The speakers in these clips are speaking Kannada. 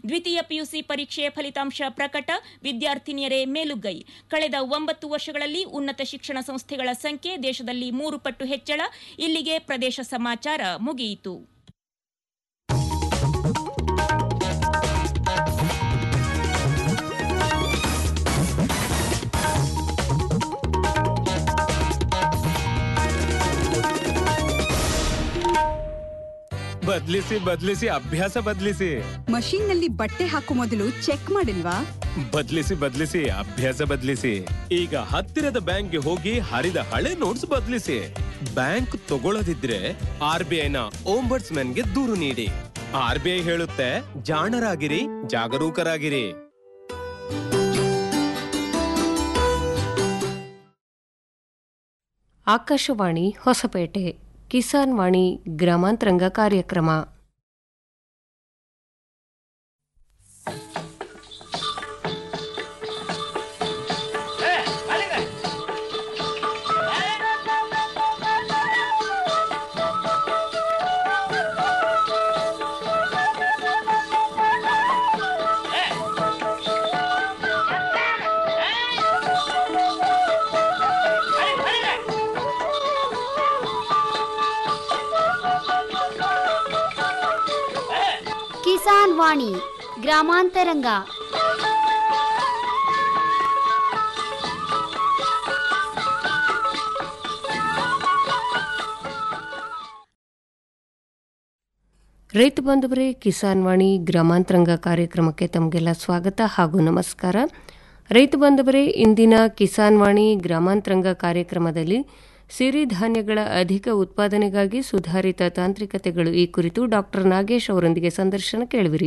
ದ್ವಿತೀಯ ಪಿಯುಸಿ ಪರೀಕ್ಷೆಯ ಫಲಿತಾಂಶ ಪ್ರಕಟ ವಿದ್ಯಾರ್ಥಿನಿಯರೇ ಮೇಲುಗೈ ಕಳೆದ ಒಂಬತ್ತು ವರ್ಷಗಳಲ್ಲಿ ಉನ್ನತ ಶಿಕ್ಷಣ ಸಂಸ್ಥೆಗಳ ಸಂಖ್ಯೆ ದೇಶದಲ್ಲಿ ಮೂರು ಪಟ್ಟು ಹೆಚ್ಚಳ ಇಲ್ಲಿಗೆ ಪ್ರದೇಶ ಸಮಾಚಾರ ಮುಗಿಯಿತು ಬದ್ಲಿಸಿ ಬದ್ಲಿಸಿ ಅಭ್ಯಾಸ ಬದ್ಲಿಸಿ ಮಷೀನ್ ನಲ್ಲಿ ಬಟ್ಟೆ ಹಾಕೋ ಮೊದಲು ಚೆಕ್ ಮಾಡಿಲ್ವಾ ಬದ್ಲಿಸಿ ಬದ್ಲಿಸಿ ಅಭ್ಯಾಸ ಬದ್ಲಿಸಿ ಈಗ ಹತ್ತಿರದ ಬ್ಯಾಂಕ್ಗೆ ಹೋಗಿ ಹರಿದ ಹಳೆ ನೋಟ್ಸ್ ಬದ್ಲಿಸಿ ಬ್ಯಾಂಕ್ ತಗೊಳ್ಳದಿದ್ರೆ ಆರ್ ಬಿ ಐನ ಗೆ ದೂರು ನೀಡಿ ಆರ್ ಬಿ ಐ ಹೇಳುತ್ತೆ ಜಾಣರಾಗಿರಿ ಜಾಗರೂಕರಾಗಿರಿ ಆಕಾಶವಾಣಿ ಹೊಸಪೇಟೆ ಕಿಸಾನ್ ವಾಣಿ ಗ್ರಾಮಾಂತರಂಗ ಕಾರ್ಯಕ್ರಮ ಕಿಸಾನ್ ವಾಣಿ ಗ್ರಾಮಾಂತರಂಗ ರೈತ ಬಾಂಧವರೇ ಕಿಸಾನ್ ವಾಣಿ ಗ್ರಾಮಾಂತರಂಗ ಕಾರ್ಯಕ್ರಮಕ್ಕೆ ತಮಗೆಲ್ಲ ಸ್ವಾಗತ ಹಾಗೂ ನಮಸ್ಕಾರ ರೈತ ಬಾಂಧವರೇ ಇಂದಿನ ಕಿಸಾನ್ ವಾಣಿ ಗ್ರಾಮಾಂತರಂಗ ಕಾರ್ಯಕ್ರಮದಲ್ಲಿ ಸಿರಿಧಾನ್ಯಗಳ ಅಧಿಕ ಉತ್ಪಾದನೆಗಾಗಿ ಸುಧಾರಿತ ತಾಂತ್ರಿಕತೆಗಳು ಈ ಕುರಿತು ಡಾಕ್ಟರ್ ನಾಗೇಶ್ ಅವರೊಂದಿಗೆ ಸಂದರ್ಶನ ಕೇಳುವಿರಿ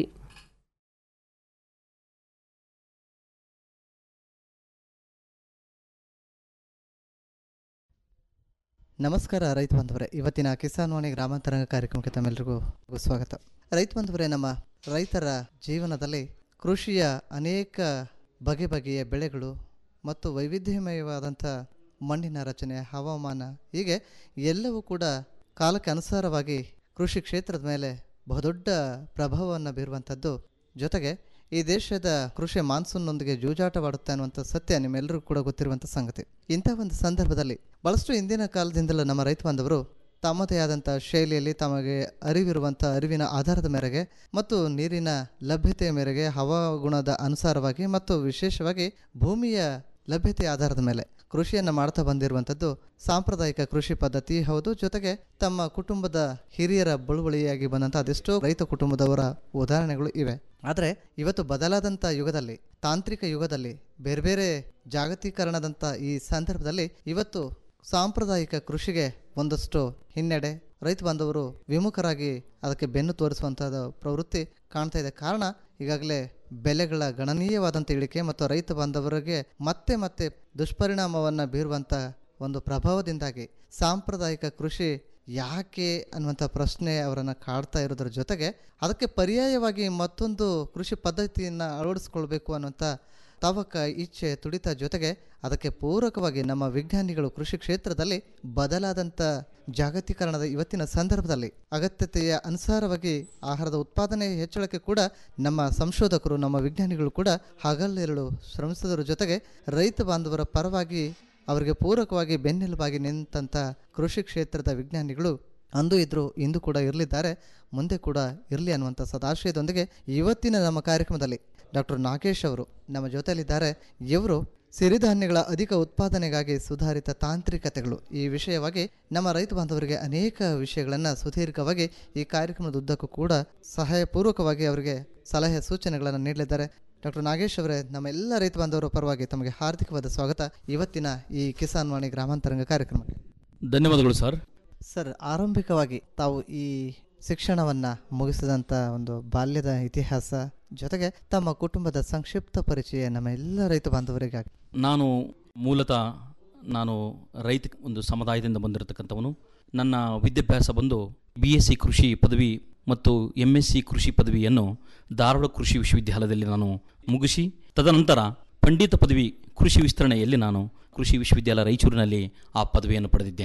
ನಮಸ್ಕಾರ ರೈತ ಬಾಂಧವರೇ ಇವತ್ತಿನ ಕಿಸಾನ್ ವಾಣಿ ಗ್ರಾಮಾಂತರಂಗ ಕಾರ್ಯಕ್ರಮಕ್ಕೆ ತಮ್ಮೆಲ್ಲರಿಗೂ ಸ್ವಾಗತ ರೈತ ಬಾಂಧವರೇ ನಮ್ಮ ರೈತರ ಜೀವನದಲ್ಲಿ ಕೃಷಿಯ ಅನೇಕ ಬಗೆ ಬಗೆಯ ಬೆಳೆಗಳು ಮತ್ತು ವೈವಿಧ್ಯಮಯವಾದಂಥ ಮಣ್ಣಿನ ರಚನೆ ಹವಾಮಾನ ಹೀಗೆ ಎಲ್ಲವೂ ಕೂಡ ಕಾಲಕ್ಕೆ ಅನುಸಾರವಾಗಿ ಕೃಷಿ ಕ್ಷೇತ್ರದ ಮೇಲೆ ಬಹುದೊಡ್ಡ ಪ್ರಭಾವವನ್ನು ಬೀರುವಂಥದ್ದು ಜೊತೆಗೆ ಈ ದೇಶದ ಕೃಷಿ ಮಾನ್ಸೂನ್ನೊಂದಿಗೆ ಜೂಜಾಟವಾಡುತ್ತೆ ಅನ್ನುವಂಥ ಸತ್ಯ ನಿಮ್ಮೆಲ್ಲರಿಗೂ ಕೂಡ ಗೊತ್ತಿರುವಂಥ ಸಂಗತಿ ಇಂಥ ಒಂದು ಸಂದರ್ಭದಲ್ಲಿ ಭಾಳಷ್ಟು ಇಂದಿನ ಕಾಲದಿಂದಲೂ ನಮ್ಮ ರೈತ ಬಾಂಧವರು ತಮ್ಮದೇ ಆದಂಥ ಶೈಲಿಯಲ್ಲಿ ತಮಗೆ ಅರಿವಿರುವಂಥ ಅರಿವಿನ ಆಧಾರದ ಮೇರೆಗೆ ಮತ್ತು ನೀರಿನ ಲಭ್ಯತೆಯ ಮೇರೆಗೆ ಹವಾಗುಣದ ಅನುಸಾರವಾಗಿ ಮತ್ತು ವಿಶೇಷವಾಗಿ ಭೂಮಿಯ ಲಭ್ಯತೆ ಆಧಾರದ ಮೇಲೆ ಕೃಷಿಯನ್ನು ಮಾಡ್ತಾ ಬಂದಿರುವಂಥದ್ದು ಸಾಂಪ್ರದಾಯಿಕ ಕೃಷಿ ಪದ್ಧತಿ ಹೌದು ಜೊತೆಗೆ ತಮ್ಮ ಕುಟುಂಬದ ಹಿರಿಯರ ಬಳುವಳಿಯಾಗಿ ಬಂದಂಥ ಅದೆಷ್ಟೋ ರೈತ ಕುಟುಂಬದವರ ಉದಾಹರಣೆಗಳು ಇವೆ ಆದರೆ ಇವತ್ತು ಬದಲಾದಂಥ ಯುಗದಲ್ಲಿ ತಾಂತ್ರಿಕ ಯುಗದಲ್ಲಿ ಬೇರೆ ಬೇರೆ ಜಾಗತೀಕರಣದಂಥ ಈ ಸಂದರ್ಭದಲ್ಲಿ ಇವತ್ತು ಸಾಂಪ್ರದಾಯಿಕ ಕೃಷಿಗೆ ಒಂದಷ್ಟು ಹಿನ್ನಡೆ ರೈತ ಬಾಂಧವರು ವಿಮುಖರಾಗಿ ಅದಕ್ಕೆ ಬೆನ್ನು ತೋರಿಸುವಂಥದ್ದು ಪ್ರವೃತ್ತಿ ಕಾಣ್ತಾ ಇದೆ ಕಾರಣ ಈಗಾಗಲೇ ಬೆಲೆಗಳ ಗಣನೀಯವಾದಂಥ ಇಳಿಕೆ ಮತ್ತು ರೈತ ಬಾಂಧವರಿಗೆ ಮತ್ತೆ ಮತ್ತೆ ದುಷ್ಪರಿಣಾಮವನ್ನು ಬೀರುವಂಥ ಒಂದು ಪ್ರಭಾವದಿಂದಾಗಿ ಸಾಂಪ್ರದಾಯಿಕ ಕೃಷಿ ಯಾಕೆ ಅನ್ನುವಂಥ ಪ್ರಶ್ನೆ ಅವರನ್ನು ಕಾಡ್ತಾ ಇರೋದ್ರ ಜೊತೆಗೆ ಅದಕ್ಕೆ ಪರ್ಯಾಯವಾಗಿ ಮತ್ತೊಂದು ಕೃಷಿ ಪದ್ಧತಿಯನ್ನು ಅಳವಡಿಸ್ಕೊಳ್ಬೇಕು ಅನ್ನುವಂಥ ತವಕ ಇಚ್ಛೆ ತುಡಿತ ಜೊತೆಗೆ ಅದಕ್ಕೆ ಪೂರಕವಾಗಿ ನಮ್ಮ ವಿಜ್ಞಾನಿಗಳು ಕೃಷಿ ಕ್ಷೇತ್ರದಲ್ಲಿ ಬದಲಾದಂಥ ಜಾಗತೀಕರಣದ ಇವತ್ತಿನ ಸಂದರ್ಭದಲ್ಲಿ ಅಗತ್ಯತೆಯ ಅನುಸಾರವಾಗಿ ಆಹಾರದ ಉತ್ಪಾದನೆ ಹೆಚ್ಚಳಕ್ಕೆ ಕೂಡ ನಮ್ಮ ಸಂಶೋಧಕರು ನಮ್ಮ ವಿಜ್ಞಾನಿಗಳು ಕೂಡ ಹಗಲಿರುಳು ಶ್ರಮಿಸೋದ್ರ ಜೊತೆಗೆ ರೈತ ಬಾಂಧವರ ಪರವಾಗಿ ಅವರಿಗೆ ಪೂರಕವಾಗಿ ಬೆನ್ನೆಲುಬಾಗಿ ನಿಂತಹ ಕೃಷಿ ಕ್ಷೇತ್ರದ ವಿಜ್ಞಾನಿಗಳು ಅಂದು ಇದ್ದರು ಇಂದು ಕೂಡ ಇರಲಿದ್ದಾರೆ ಮುಂದೆ ಕೂಡ ಇರಲಿ ಅನ್ನುವಂಥ ಸದಾಶಯದೊಂದಿಗೆ ಇವತ್ತಿನ ನಮ್ಮ ಕಾರ್ಯಕ್ರಮದಲ್ಲಿ ಡಾಕ್ಟರ್ ನಾಗೇಶ್ ಅವರು ನಮ್ಮ ಜೊತೆಯಲ್ಲಿದ್ದಾರೆ ಇವರು ಸಿರಿಧಾನ್ಯಗಳ ಅಧಿಕ ಉತ್ಪಾದನೆಗಾಗಿ ಸುಧಾರಿತ ತಾಂತ್ರಿಕತೆಗಳು ಈ ವಿಷಯವಾಗಿ ನಮ್ಮ ರೈತ ಬಾಂಧವರಿಗೆ ಅನೇಕ ವಿಷಯಗಳನ್ನು ಸುದೀರ್ಘವಾಗಿ ಈ ಕಾರ್ಯಕ್ರಮದ ಉದ್ದಕ್ಕೂ ಕೂಡ ಸಹಾಯಪೂರ್ವಕವಾಗಿ ಅವರಿಗೆ ಸಲಹೆ ಸೂಚನೆಗಳನ್ನು ನೀಡಲಿದ್ದಾರೆ ಡಾಕ್ಟರ್ ನಾಗೇಶ್ ಅವರೇ ನಮ್ಮ ಎಲ್ಲ ರೈತ ಬಾಂಧವರ ಪರವಾಗಿ ತಮಗೆ ಹಾರ್ದಿಕವಾದ ಸ್ವಾಗತ ಇವತ್ತಿನ ಈ ಕಿಸಾನ್ ವಾಣಿ ಗ್ರಾಮಾಂತರಂಗ ಕಾರ್ಯಕ್ರಮಕ್ಕೆ ಧನ್ಯವಾದಗಳು ಸರ್ ಸರ್ ಆರಂಭಿಕವಾಗಿ ತಾವು ಈ ಶಿಕ್ಷಣವನ್ನು ಮುಗಿಸಿದಂಥ ಒಂದು ಬಾಲ್ಯದ ಇತಿಹಾಸ ಜೊತೆಗೆ ತಮ್ಮ ಕುಟುಂಬದ ಸಂಕ್ಷಿಪ್ತ ಪರಿಚಯ ನಮ್ಮ ಎಲ್ಲ ರೈತ ಬಾಂಧವರಿಗಾಗಿ ನಾನು ಮೂಲತಃ ನಾನು ರೈತ ಒಂದು ಸಮುದಾಯದಿಂದ ಬಂದಿರತಕ್ಕಂಥವನು ನನ್ನ ವಿದ್ಯಾಭ್ಯಾಸ ಬಂದು ಬಿ ಎಸ್ ಸಿ ಕೃಷಿ ಪದವಿ ಮತ್ತು ಎಮ್ ಎಸ್ ಸಿ ಕೃಷಿ ಪದವಿಯನ್ನು ಧಾರವಾಡ ಕೃಷಿ ವಿಶ್ವವಿದ್ಯಾಲಯದಲ್ಲಿ ನಾನು ಮುಗಿಸಿ ತದನಂತರ ಪಂಡಿತ ಪದವಿ ಕೃಷಿ ವಿಸ್ತರಣೆಯಲ್ಲಿ ನಾನು ಕೃಷಿ ವಿಶ್ವವಿದ್ಯಾಲಯ ರಾಯಚೂರಿನಲ್ಲಿ ಆ ಪದವಿಯನ್ನು ಪಡೆದಿದ್ದೇನೆ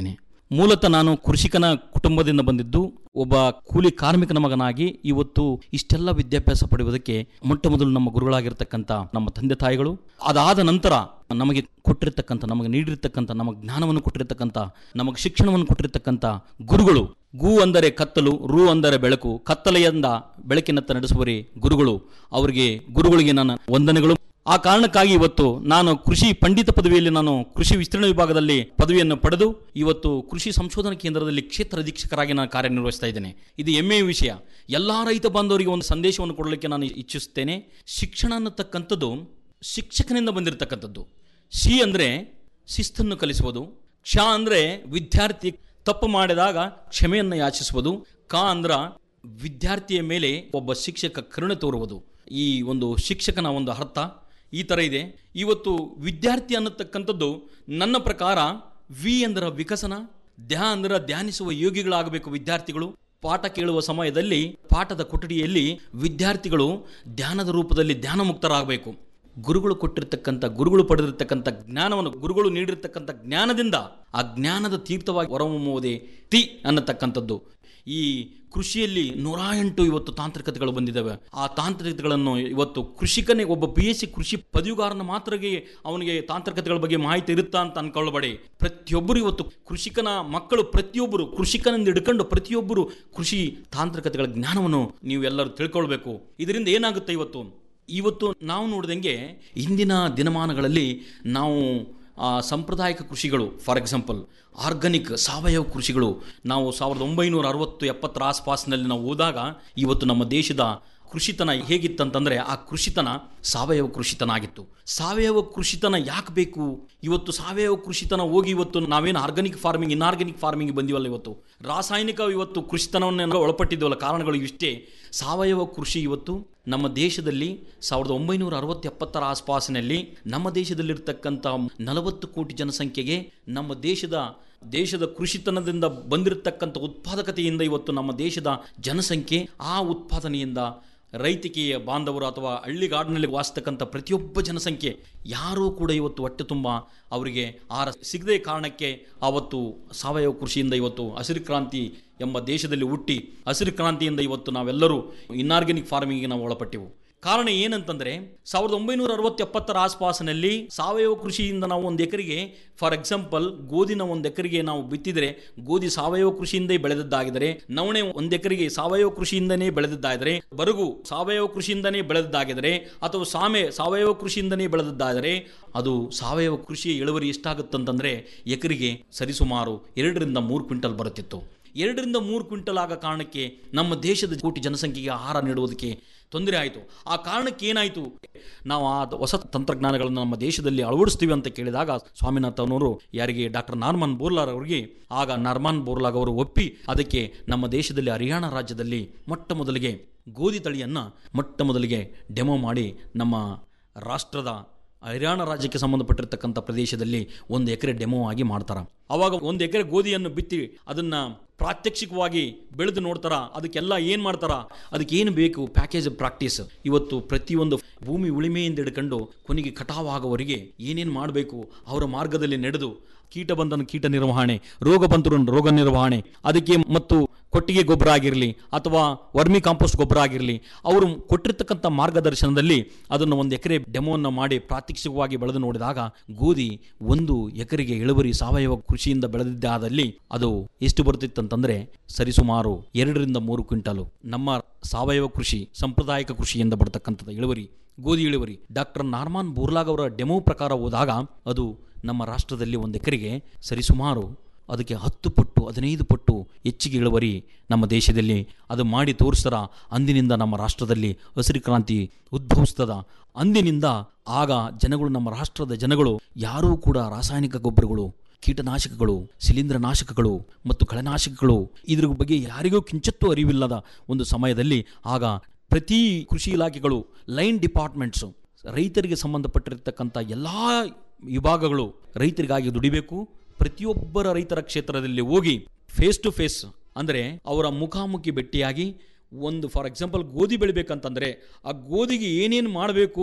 ಮೂಲತಃ ನಾನು ಕೃಷಿಕನ ಕುಟುಂಬದಿಂದ ಬಂದಿದ್ದು ಒಬ್ಬ ಕೂಲಿ ಕಾರ್ಮಿಕನ ಮಗನಾಗಿ ಇವತ್ತು ಇಷ್ಟೆಲ್ಲ ವಿದ್ಯಾಭ್ಯಾಸ ಪಡೆಯುವುದಕ್ಕೆ ಮೊಟ್ಟ ಮೊದಲು ನಮ್ಮ ಗುರುಗಳಾಗಿರ್ತಕ್ಕಂಥ ನಮ್ಮ ತಂದೆ ತಾಯಿಗಳು ಅದಾದ ನಂತರ ನಮಗೆ ಕೊಟ್ಟಿರ್ತಕ್ಕಂಥ ನಮಗೆ ನೀಡಿರ್ತಕ್ಕಂಥ ನಮಗೆ ಜ್ಞಾನವನ್ನು ಕೊಟ್ಟಿರ್ತಕ್ಕಂಥ ನಮಗೆ ಶಿಕ್ಷಣವನ್ನು ಕೊಟ್ಟಿರ್ತಕ್ಕಂಥ ಗುರುಗಳು ಗೂ ಅಂದರೆ ಕತ್ತಲು ರು ಅಂದರೆ ಬೆಳಕು ಕತ್ತಲೆಯಿಂದ ಬೆಳಕಿನತ್ತ ನಡೆಸುವರಿ ಗುರುಗಳು ಅವರಿಗೆ ಗುರುಗಳಿಗೆ ನನ್ನ ವಂದನೆಗಳು ಆ ಕಾರಣಕ್ಕಾಗಿ ಇವತ್ತು ನಾನು ಕೃಷಿ ಪಂಡಿತ ಪದವಿಯಲ್ಲಿ ನಾನು ಕೃಷಿ ವಿಸ್ತರಣೆ ವಿಭಾಗದಲ್ಲಿ ಪದವಿಯನ್ನು ಪಡೆದು ಇವತ್ತು ಕೃಷಿ ಸಂಶೋಧನಾ ಕೇಂದ್ರದಲ್ಲಿ ಕ್ಷೇತ್ರ ಅಧೀಕ್ಷಕರಾಗಿ ನಾನು ಕಾರ್ಯನಿರ್ವಹಿಸ್ತಾ ಇದ್ದೇನೆ ಇದು ಹೆಮ್ಮೆಯ ವಿಷಯ ಎಲ್ಲ ರೈತ ಬಾಂಧವರಿಗೆ ಒಂದು ಸಂದೇಶವನ್ನು ಕೊಡಲಿಕ್ಕೆ ನಾನು ಇಚ್ಛಿಸುತ್ತೇನೆ ಶಿಕ್ಷಣ ಅನ್ನತಕ್ಕಂಥದ್ದು ಶಿಕ್ಷಕನಿಂದ ಬಂದಿರತಕ್ಕಂಥದ್ದು ಶಿ ಅಂದರೆ ಶಿಸ್ತನ್ನು ಕಲಿಸುವುದು ಕ್ಷ ಅಂದರೆ ವಿದ್ಯಾರ್ಥಿ ತಪ್ಪು ಮಾಡಿದಾಗ ಕ್ಷಮೆಯನ್ನು ಯಾಚಿಸುವುದು ಕ ಅಂದ್ರ ವಿದ್ಯಾರ್ಥಿಯ ಮೇಲೆ ಒಬ್ಬ ಶಿಕ್ಷಕ ಕರುಣೆ ತೋರುವುದು ಈ ಒಂದು ಶಿಕ್ಷಕನ ಒಂದು ಅರ್ಥ ಈ ಥರ ಇದೆ ಇವತ್ತು ವಿದ್ಯಾರ್ಥಿ ಅನ್ನತಕ್ಕಂಥದ್ದು ನನ್ನ ಪ್ರಕಾರ ವಿ ಅಂದ್ರ ವಿಕಸನ ಧ್ಯ ಅಂದ್ರ ಧ್ಯಾನಿಸುವ ಯೋಗಿಗಳಾಗಬೇಕು ವಿದ್ಯಾರ್ಥಿಗಳು ಪಾಠ ಕೇಳುವ ಸಮಯದಲ್ಲಿ ಪಾಠದ ಕೊಠಡಿಯಲ್ಲಿ ವಿದ್ಯಾರ್ಥಿಗಳು ಧ್ಯಾನದ ರೂಪದಲ್ಲಿ ಧ್ಯಾನ ಮುಕ್ತರಾಗಬೇಕು ಗುರುಗಳು ಕೊಟ್ಟಿರ್ತಕ್ಕಂಥ ಗುರುಗಳು ಪಡೆದಿರ್ತಕ್ಕಂಥ ಜ್ಞಾನವನ್ನು ಗುರುಗಳು ನೀಡಿರ್ತಕ್ಕಂಥ ಜ್ಞಾನದಿಂದ ಆ ಜ್ಞಾನದ ತೀರ್ಥವಾಗಿ ಹೊರಹೊಮ್ಮುವುದೇ ತಿ ಅನ್ನತಕ್ಕಂಥದ್ದು ಈ ಕೃಷಿಯಲ್ಲಿ ನೂರ ಎಂಟು ಇವತ್ತು ತಾಂತ್ರಿಕತೆಗಳು ಬಂದಿದ್ದಾವೆ ಆ ತಾಂತ್ರಿಕತೆಗಳನ್ನು ಇವತ್ತು ಕೃಷಿಕನೇ ಒಬ್ಬ ಬಿ ಎಸ್ ಸಿ ಕೃಷಿ ಪದವಿಗಾರನ ಮಾತ್ರಗೆ ಅವನಿಗೆ ತಾಂತ್ರಿಕತೆಗಳ ಬಗ್ಗೆ ಮಾಹಿತಿ ಇರುತ್ತಾ ಅಂತ ಅನ್ಕೊಳ್ಳಬೇಡಿ ಪ್ರತಿಯೊಬ್ಬರು ಇವತ್ತು ಕೃಷಿಕನ ಮಕ್ಕಳು ಪ್ರತಿಯೊಬ್ಬರು ಕೃಷಿಕನಿಂದ ಹಿಡ್ಕೊಂಡು ಪ್ರತಿಯೊಬ್ಬರು ಕೃಷಿ ತಾಂತ್ರಿಕತೆಗಳ ಜ್ಞಾನವನ್ನು ನೀವು ಎಲ್ಲರೂ ತಿಳ್ಕೊಳ್ಬೇಕು ಇದರಿಂದ ಏನಾಗುತ್ತೆ ಇವತ್ತು ಇವತ್ತು ನಾವು ನೋಡಿದಂಗೆ ಇಂದಿನ ದಿನಮಾನಗಳಲ್ಲಿ ನಾವು ಆ, ಸಾಂಪ್ರದಾಯಿಕ ಕೃಷಿಗಳು ಫಾರ್ ಎಕ್ಸಾಂಪಲ್ ಆರ್ಗಾನಿಕ್ ಸಾವಯವ ಕೃಷಿಗಳು ನಾವು ಸಾವಿರದ ಒಂಬೈನೂರ ಅರವತ್ತು ಎಪ್ಪತ್ತರ ಆಸ್ಪಾಸ್ನಲ್ಲಿ ನಾವು ಹೋದಾಗ ಇವತ್ತು ನಮ್ಮ ದೇಶದ ಕೃಷಿತನ ಹೇಗಿತ್ತಂತಂದ್ರೆ ಆ ಕೃಷಿತನ ಸಾವಯವ ಕೃಷಿತನ ಆಗಿತ್ತು ಸಾವಯವ ಕೃಷಿತನ ಯಾಕೆ ಬೇಕು ಇವತ್ತು ಸಾವಯವ ಕೃಷಿತನ ಹೋಗಿ ಇವತ್ತು ನಾವೇನು ಆರ್ಗಾನಿಕ್ ಫಾರ್ಮಿಂಗ್ ಇನ್ಆರ್ಗಾನಿಕ್ ಫಾರ್ಮಿಂಗ್ ಬಂದಿವಲ್ಲ ಇವತ್ತು ರಾಸಾಯನಿಕ ಇವತ್ತು ಕೃಷಿತನವನ್ನು ಒಳಪಟ್ಟಿದ್ದೀವಲ್ಲ ಕಾರಣಗಳು ಇಷ್ಟೇ ಸಾವಯವ ಕೃಷಿ ಇವತ್ತು ನಮ್ಮ ದೇಶದಲ್ಲಿ ಸಾವಿರದ ಒಂಬೈನೂರ ಅರವತ್ತು ಎಪ್ಪತ್ತರ ಆಸ್ಪಾಸಿನಲ್ಲಿ ನಮ್ಮ ದೇಶದಲ್ಲಿರ್ತಕ್ಕಂಥ ನಲವತ್ತು ಕೋಟಿ ಜನಸಂಖ್ಯೆಗೆ ನಮ್ಮ ದೇಶದ ದೇಶದ ಕೃಷಿತನದಿಂದ ಬಂದಿರತಕ್ಕಂಥ ಉತ್ಪಾದಕತೆಯಿಂದ ಇವತ್ತು ನಮ್ಮ ದೇಶದ ಜನಸಂಖ್ಯೆ ಆ ಉತ್ಪಾದನೆಯಿಂದ ರೈತಿಕೆಯ ಬಾಂಧವರು ಅಥವಾ ಹಳ್ಳಿಗಾಡಿನಲ್ಲಿ ವಾಸಿಸ್ತಕ್ಕಂಥ ಪ್ರತಿಯೊಬ್ಬ ಜನಸಂಖ್ಯೆ ಯಾರೂ ಕೂಡ ಇವತ್ತು ಹೊಟ್ಟೆ ತುಂಬ ಅವರಿಗೆ ಆಹಾರ ಸಿಗದೆ ಕಾರಣಕ್ಕೆ ಆವತ್ತು ಸಾವಯವ ಕೃಷಿಯಿಂದ ಇವತ್ತು ಹಸಿರು ಕ್ರಾಂತಿ ಎಂಬ ದೇಶದಲ್ಲಿ ಹುಟ್ಟಿ ಹಸಿರು ಕ್ರಾಂತಿಯಿಂದ ಇವತ್ತು ನಾವೆಲ್ಲರೂ ಇನ್ಆರ್ಗ್ಯಾನಿಕ್ ಫಾರ್ಮಿಂಗ್ಗೆ ನಾವು ಒಳಪಟ್ಟೆವು ಕಾರಣ ಏನಂತಂದ್ರೆ ಸಾವಿರದ ಒಂಬೈನೂರ ಅರವತ್ತು ಎಪ್ಪತ್ತರ ಆಸ್ಪಾಸಿನಲ್ಲಿ ಸಾವಯವ ಕೃಷಿಯಿಂದ ನಾವು ಒಂದು ಎಕರೆಗೆ ಫಾರ್ ಎಕ್ಸಾಂಪಲ್ ಗೋಧಿನ ಒಂದು ಎಕರೆಗೆ ನಾವು ಬಿತ್ತಿದರೆ ಗೋಧಿ ಸಾವಯವ ಕೃಷಿಯಿಂದ ಬೆಳೆದದ್ದಾಗಿದ್ದರೆ ನವಣೆ ಒಂದು ಎಕರೆಗೆ ಸಾವಯವ ಕೃಷಿಯಿಂದನೇ ಬೆಳೆದದ್ದಾದರೆ ಬರಗು ಸಾವಯವ ಕೃಷಿಯಿಂದನೇ ಬೆಳೆದದ್ದಾಗಿದ್ದರೆ ಅಥವಾ ಸಾಮೆ ಸಾವಯವ ಕೃಷಿಯಿಂದನೇ ಬೆಳೆದದ್ದಾದರೆ ಅದು ಸಾವಯವ ಕೃಷಿಯ ಇಳುವರಿ ಎಷ್ಟಾಗುತ್ತಂತಂದ್ರೆ ಎಕರೆಗೆ ಸರಿಸುಮಾರು ಎರಡರಿಂದ ಮೂರು ಕ್ವಿಂಟಲ್ ಬರುತ್ತಿತ್ತು ಎರಡರಿಂದ ಮೂರು ಕ್ವಿಂಟಲ್ ಆಗ ಕಾರಣಕ್ಕೆ ನಮ್ಮ ದೇಶದ ಕೋಟಿ ಜನಸಂಖ್ಯೆಗೆ ಆಹಾರ ನೀಡುವುದಕ್ಕೆ ತೊಂದರೆ ಆಯಿತು ಆ ಕಾರಣಕ್ಕೆ ಏನಾಯಿತು ನಾವು ಆ ಹೊಸ ತಂತ್ರಜ್ಞಾನಗಳನ್ನು ನಮ್ಮ ದೇಶದಲ್ಲಿ ಅಳವಡಿಸ್ತೀವಿ ಅಂತ ಕೇಳಿದಾಗ ಸ್ವಾಮಿನಾಥನವರು ಯಾರಿಗೆ ಡಾಕ್ಟರ್ ನಾರ್ಮನ್ ಬೋರ್ಲಾರ್ ಅವರಿಗೆ ಆಗ ನಾರ್ಮನ್ ಬೋರ್ಲಾಗ್ ಅವರು ಒಪ್ಪಿ ಅದಕ್ಕೆ ನಮ್ಮ ದೇಶದಲ್ಲಿ ಹರಿಯಾಣ ರಾಜ್ಯದಲ್ಲಿ ಮೊಟ್ಟ ಮೊದಲಿಗೆ ಗೋಧಿ ತಳಿಯನ್ನು ಮೊಟ್ಟ ಮೊದಲಿಗೆ ಡೆಮೋ ಮಾಡಿ ನಮ್ಮ ರಾಷ್ಟ್ರದ ಹರಿಯಾಣ ರಾಜ್ಯಕ್ಕೆ ಸಂಬಂಧಪಟ್ಟಿರ್ತಕ್ಕಂಥ ಪ್ರದೇಶದಲ್ಲಿ ಒಂದು ಎಕರೆ ಡೆಮೋ ಆಗಿ ಮಾಡ್ತಾರೆ ಅವಾಗ ಒಂದು ಎಕರೆ ಗೋಧಿಯನ್ನು ಬಿತ್ತಿ ಅದನ್ನ ಪ್ರಾತ್ಯಕ್ಷಿಕವಾಗಿ ಬೆಳೆದು ನೋಡ್ತಾರ ಅದಕ್ಕೆಲ್ಲ ಏನು ಮಾಡ್ತಾರ ಅದಕ್ಕೆ ಏನು ಬೇಕು ಪ್ಯಾಕೇಜ್ ಪ್ರಾಕ್ಟೀಸ್ ಇವತ್ತು ಪ್ರತಿಯೊಂದು ಭೂಮಿ ಉಳಿಮೆಯಿಂದ ಹಿಡ್ಕೊಂಡು ಕೊನೆಗೆ ಕಟಾವಾಗುವವರೆಗೆ ಏನೇನು ಮಾಡಬೇಕು ಅವರ ಮಾರ್ಗದಲ್ಲಿ ನಡೆದು ಕೀಟ ಬಂದನು ಕೀಟ ನಿರ್ವಹಣೆ ರೋಗ ಬಂದರು ರೋಗ ನಿರ್ವಹಣೆ ಅದಕ್ಕೆ ಮತ್ತು ಕೊಟ್ಟಿಗೆ ಗೊಬ್ಬರ ಆಗಿರಲಿ ಅಥವಾ ವರ್ಮಿ ಕಾಂಪೋಸ್ಟ್ ಗೊಬ್ಬರ ಆಗಿರಲಿ ಅವರು ಕೊಟ್ಟಿರ್ತಕ್ಕಂಥ ಮಾರ್ಗದರ್ಶನದಲ್ಲಿ ಅದನ್ನು ಒಂದು ಎಕರೆ ಡೆಮೋವನ್ನು ಮಾಡಿ ಪ್ರಾತ್ಯಕ್ಷಿಕವಾಗಿ ಬೆಳೆದು ನೋಡಿದಾಗ ಗೋಧಿ ಒಂದು ಎಕರೆಗೆ ಇಳುವರಿ ಸಾವಯವ ಕೃಷಿಯಿಂದ ಬೆಳೆದಿದ್ದಾದಲ್ಲಿ ಅದು ಎಷ್ಟು ಬರುತ್ತಿತ್ತಂತಂದ್ರೆ ಸರಿಸುಮಾರು ಎರಡರಿಂದ ಮೂರು ಕ್ವಿಂಟಲು ನಮ್ಮ ಸಾವಯವ ಕೃಷಿ ಸಾಂಪ್ರದಾಯಿಕ ಕೃಷಿಯಿಂದ ಬರ್ತಕ್ಕಂಥದ್ದು ಇಳುವರಿ ಗೋಧಿ ಇಳುವರಿ ಡಾಕ್ಟರ್ ನಾರ್ಮಾನ್ ಬೂರ್ಲಾಗ್ ಅವರ ಡೆಮೋ ಪ್ರಕಾರ ಹೋದಾಗ ಅದು ನಮ್ಮ ರಾಷ್ಟ್ರದಲ್ಲಿ ಒಂದು ಎಕರೆಗೆ ಸರಿಸುಮಾರು ಅದಕ್ಕೆ ಹತ್ತು ಪಟ್ಟು ಹದಿನೈದು ಪಟ್ಟು ಹೆಚ್ಚಿಗೆ ಇಳುವರಿ ನಮ್ಮ ದೇಶದಲ್ಲಿ ಅದು ಮಾಡಿ ತೋರಿಸ್ತಾರ ಅಂದಿನಿಂದ ನಮ್ಮ ರಾಷ್ಟ್ರದಲ್ಲಿ ಹಸಿರು ಕ್ರಾಂತಿ ಉದ್ಭವಿಸ್ತದ ಅಂದಿನಿಂದ ಆಗ ಜನಗಳು ನಮ್ಮ ರಾಷ್ಟ್ರದ ಜನಗಳು ಯಾರೂ ಕೂಡ ರಾಸಾಯನಿಕ ಗೊಬ್ಬರಗಳು ಕೀಟನಾಶಕಗಳು ಶಿಲೀಂಧ್ರನಾಶಕಗಳು ಮತ್ತು ಕಳೆನಾಶಕಗಳು ಇದ್ರ ಬಗ್ಗೆ ಯಾರಿಗೂ ಕಿಂಚತ್ತೂ ಅರಿವಿಲ್ಲದ ಒಂದು ಸಮಯದಲ್ಲಿ ಆಗ ಪ್ರತಿ ಕೃಷಿ ಇಲಾಖೆಗಳು ಲೈನ್ ಡಿಪಾರ್ಟ್ಮೆಂಟ್ಸು ರೈತರಿಗೆ ಸಂಬಂಧಪಟ್ಟಿರ್ತಕ್ಕಂಥ ಎಲ್ಲ ವಿಭಾಗಗಳು ರೈತರಿಗಾಗಿ ದುಡಿಬೇಕು ಪ್ರತಿಯೊಬ್ಬರ ರೈತರ ಕ್ಷೇತ್ರದಲ್ಲಿ ಹೋಗಿ ಫೇಸ್ ಟು ಫೇಸ್ ಅಂದರೆ ಅವರ ಮುಖಾಮುಖಿ ಭೇಟಿಯಾಗಿ ಒಂದು ಫಾರ್ ಎಕ್ಸಾಂಪಲ್ ಗೋಧಿ ಬೆಳಿಬೇಕಂತಂದರೆ ಆ ಗೋಧಿಗೆ ಏನೇನು ಮಾಡಬೇಕು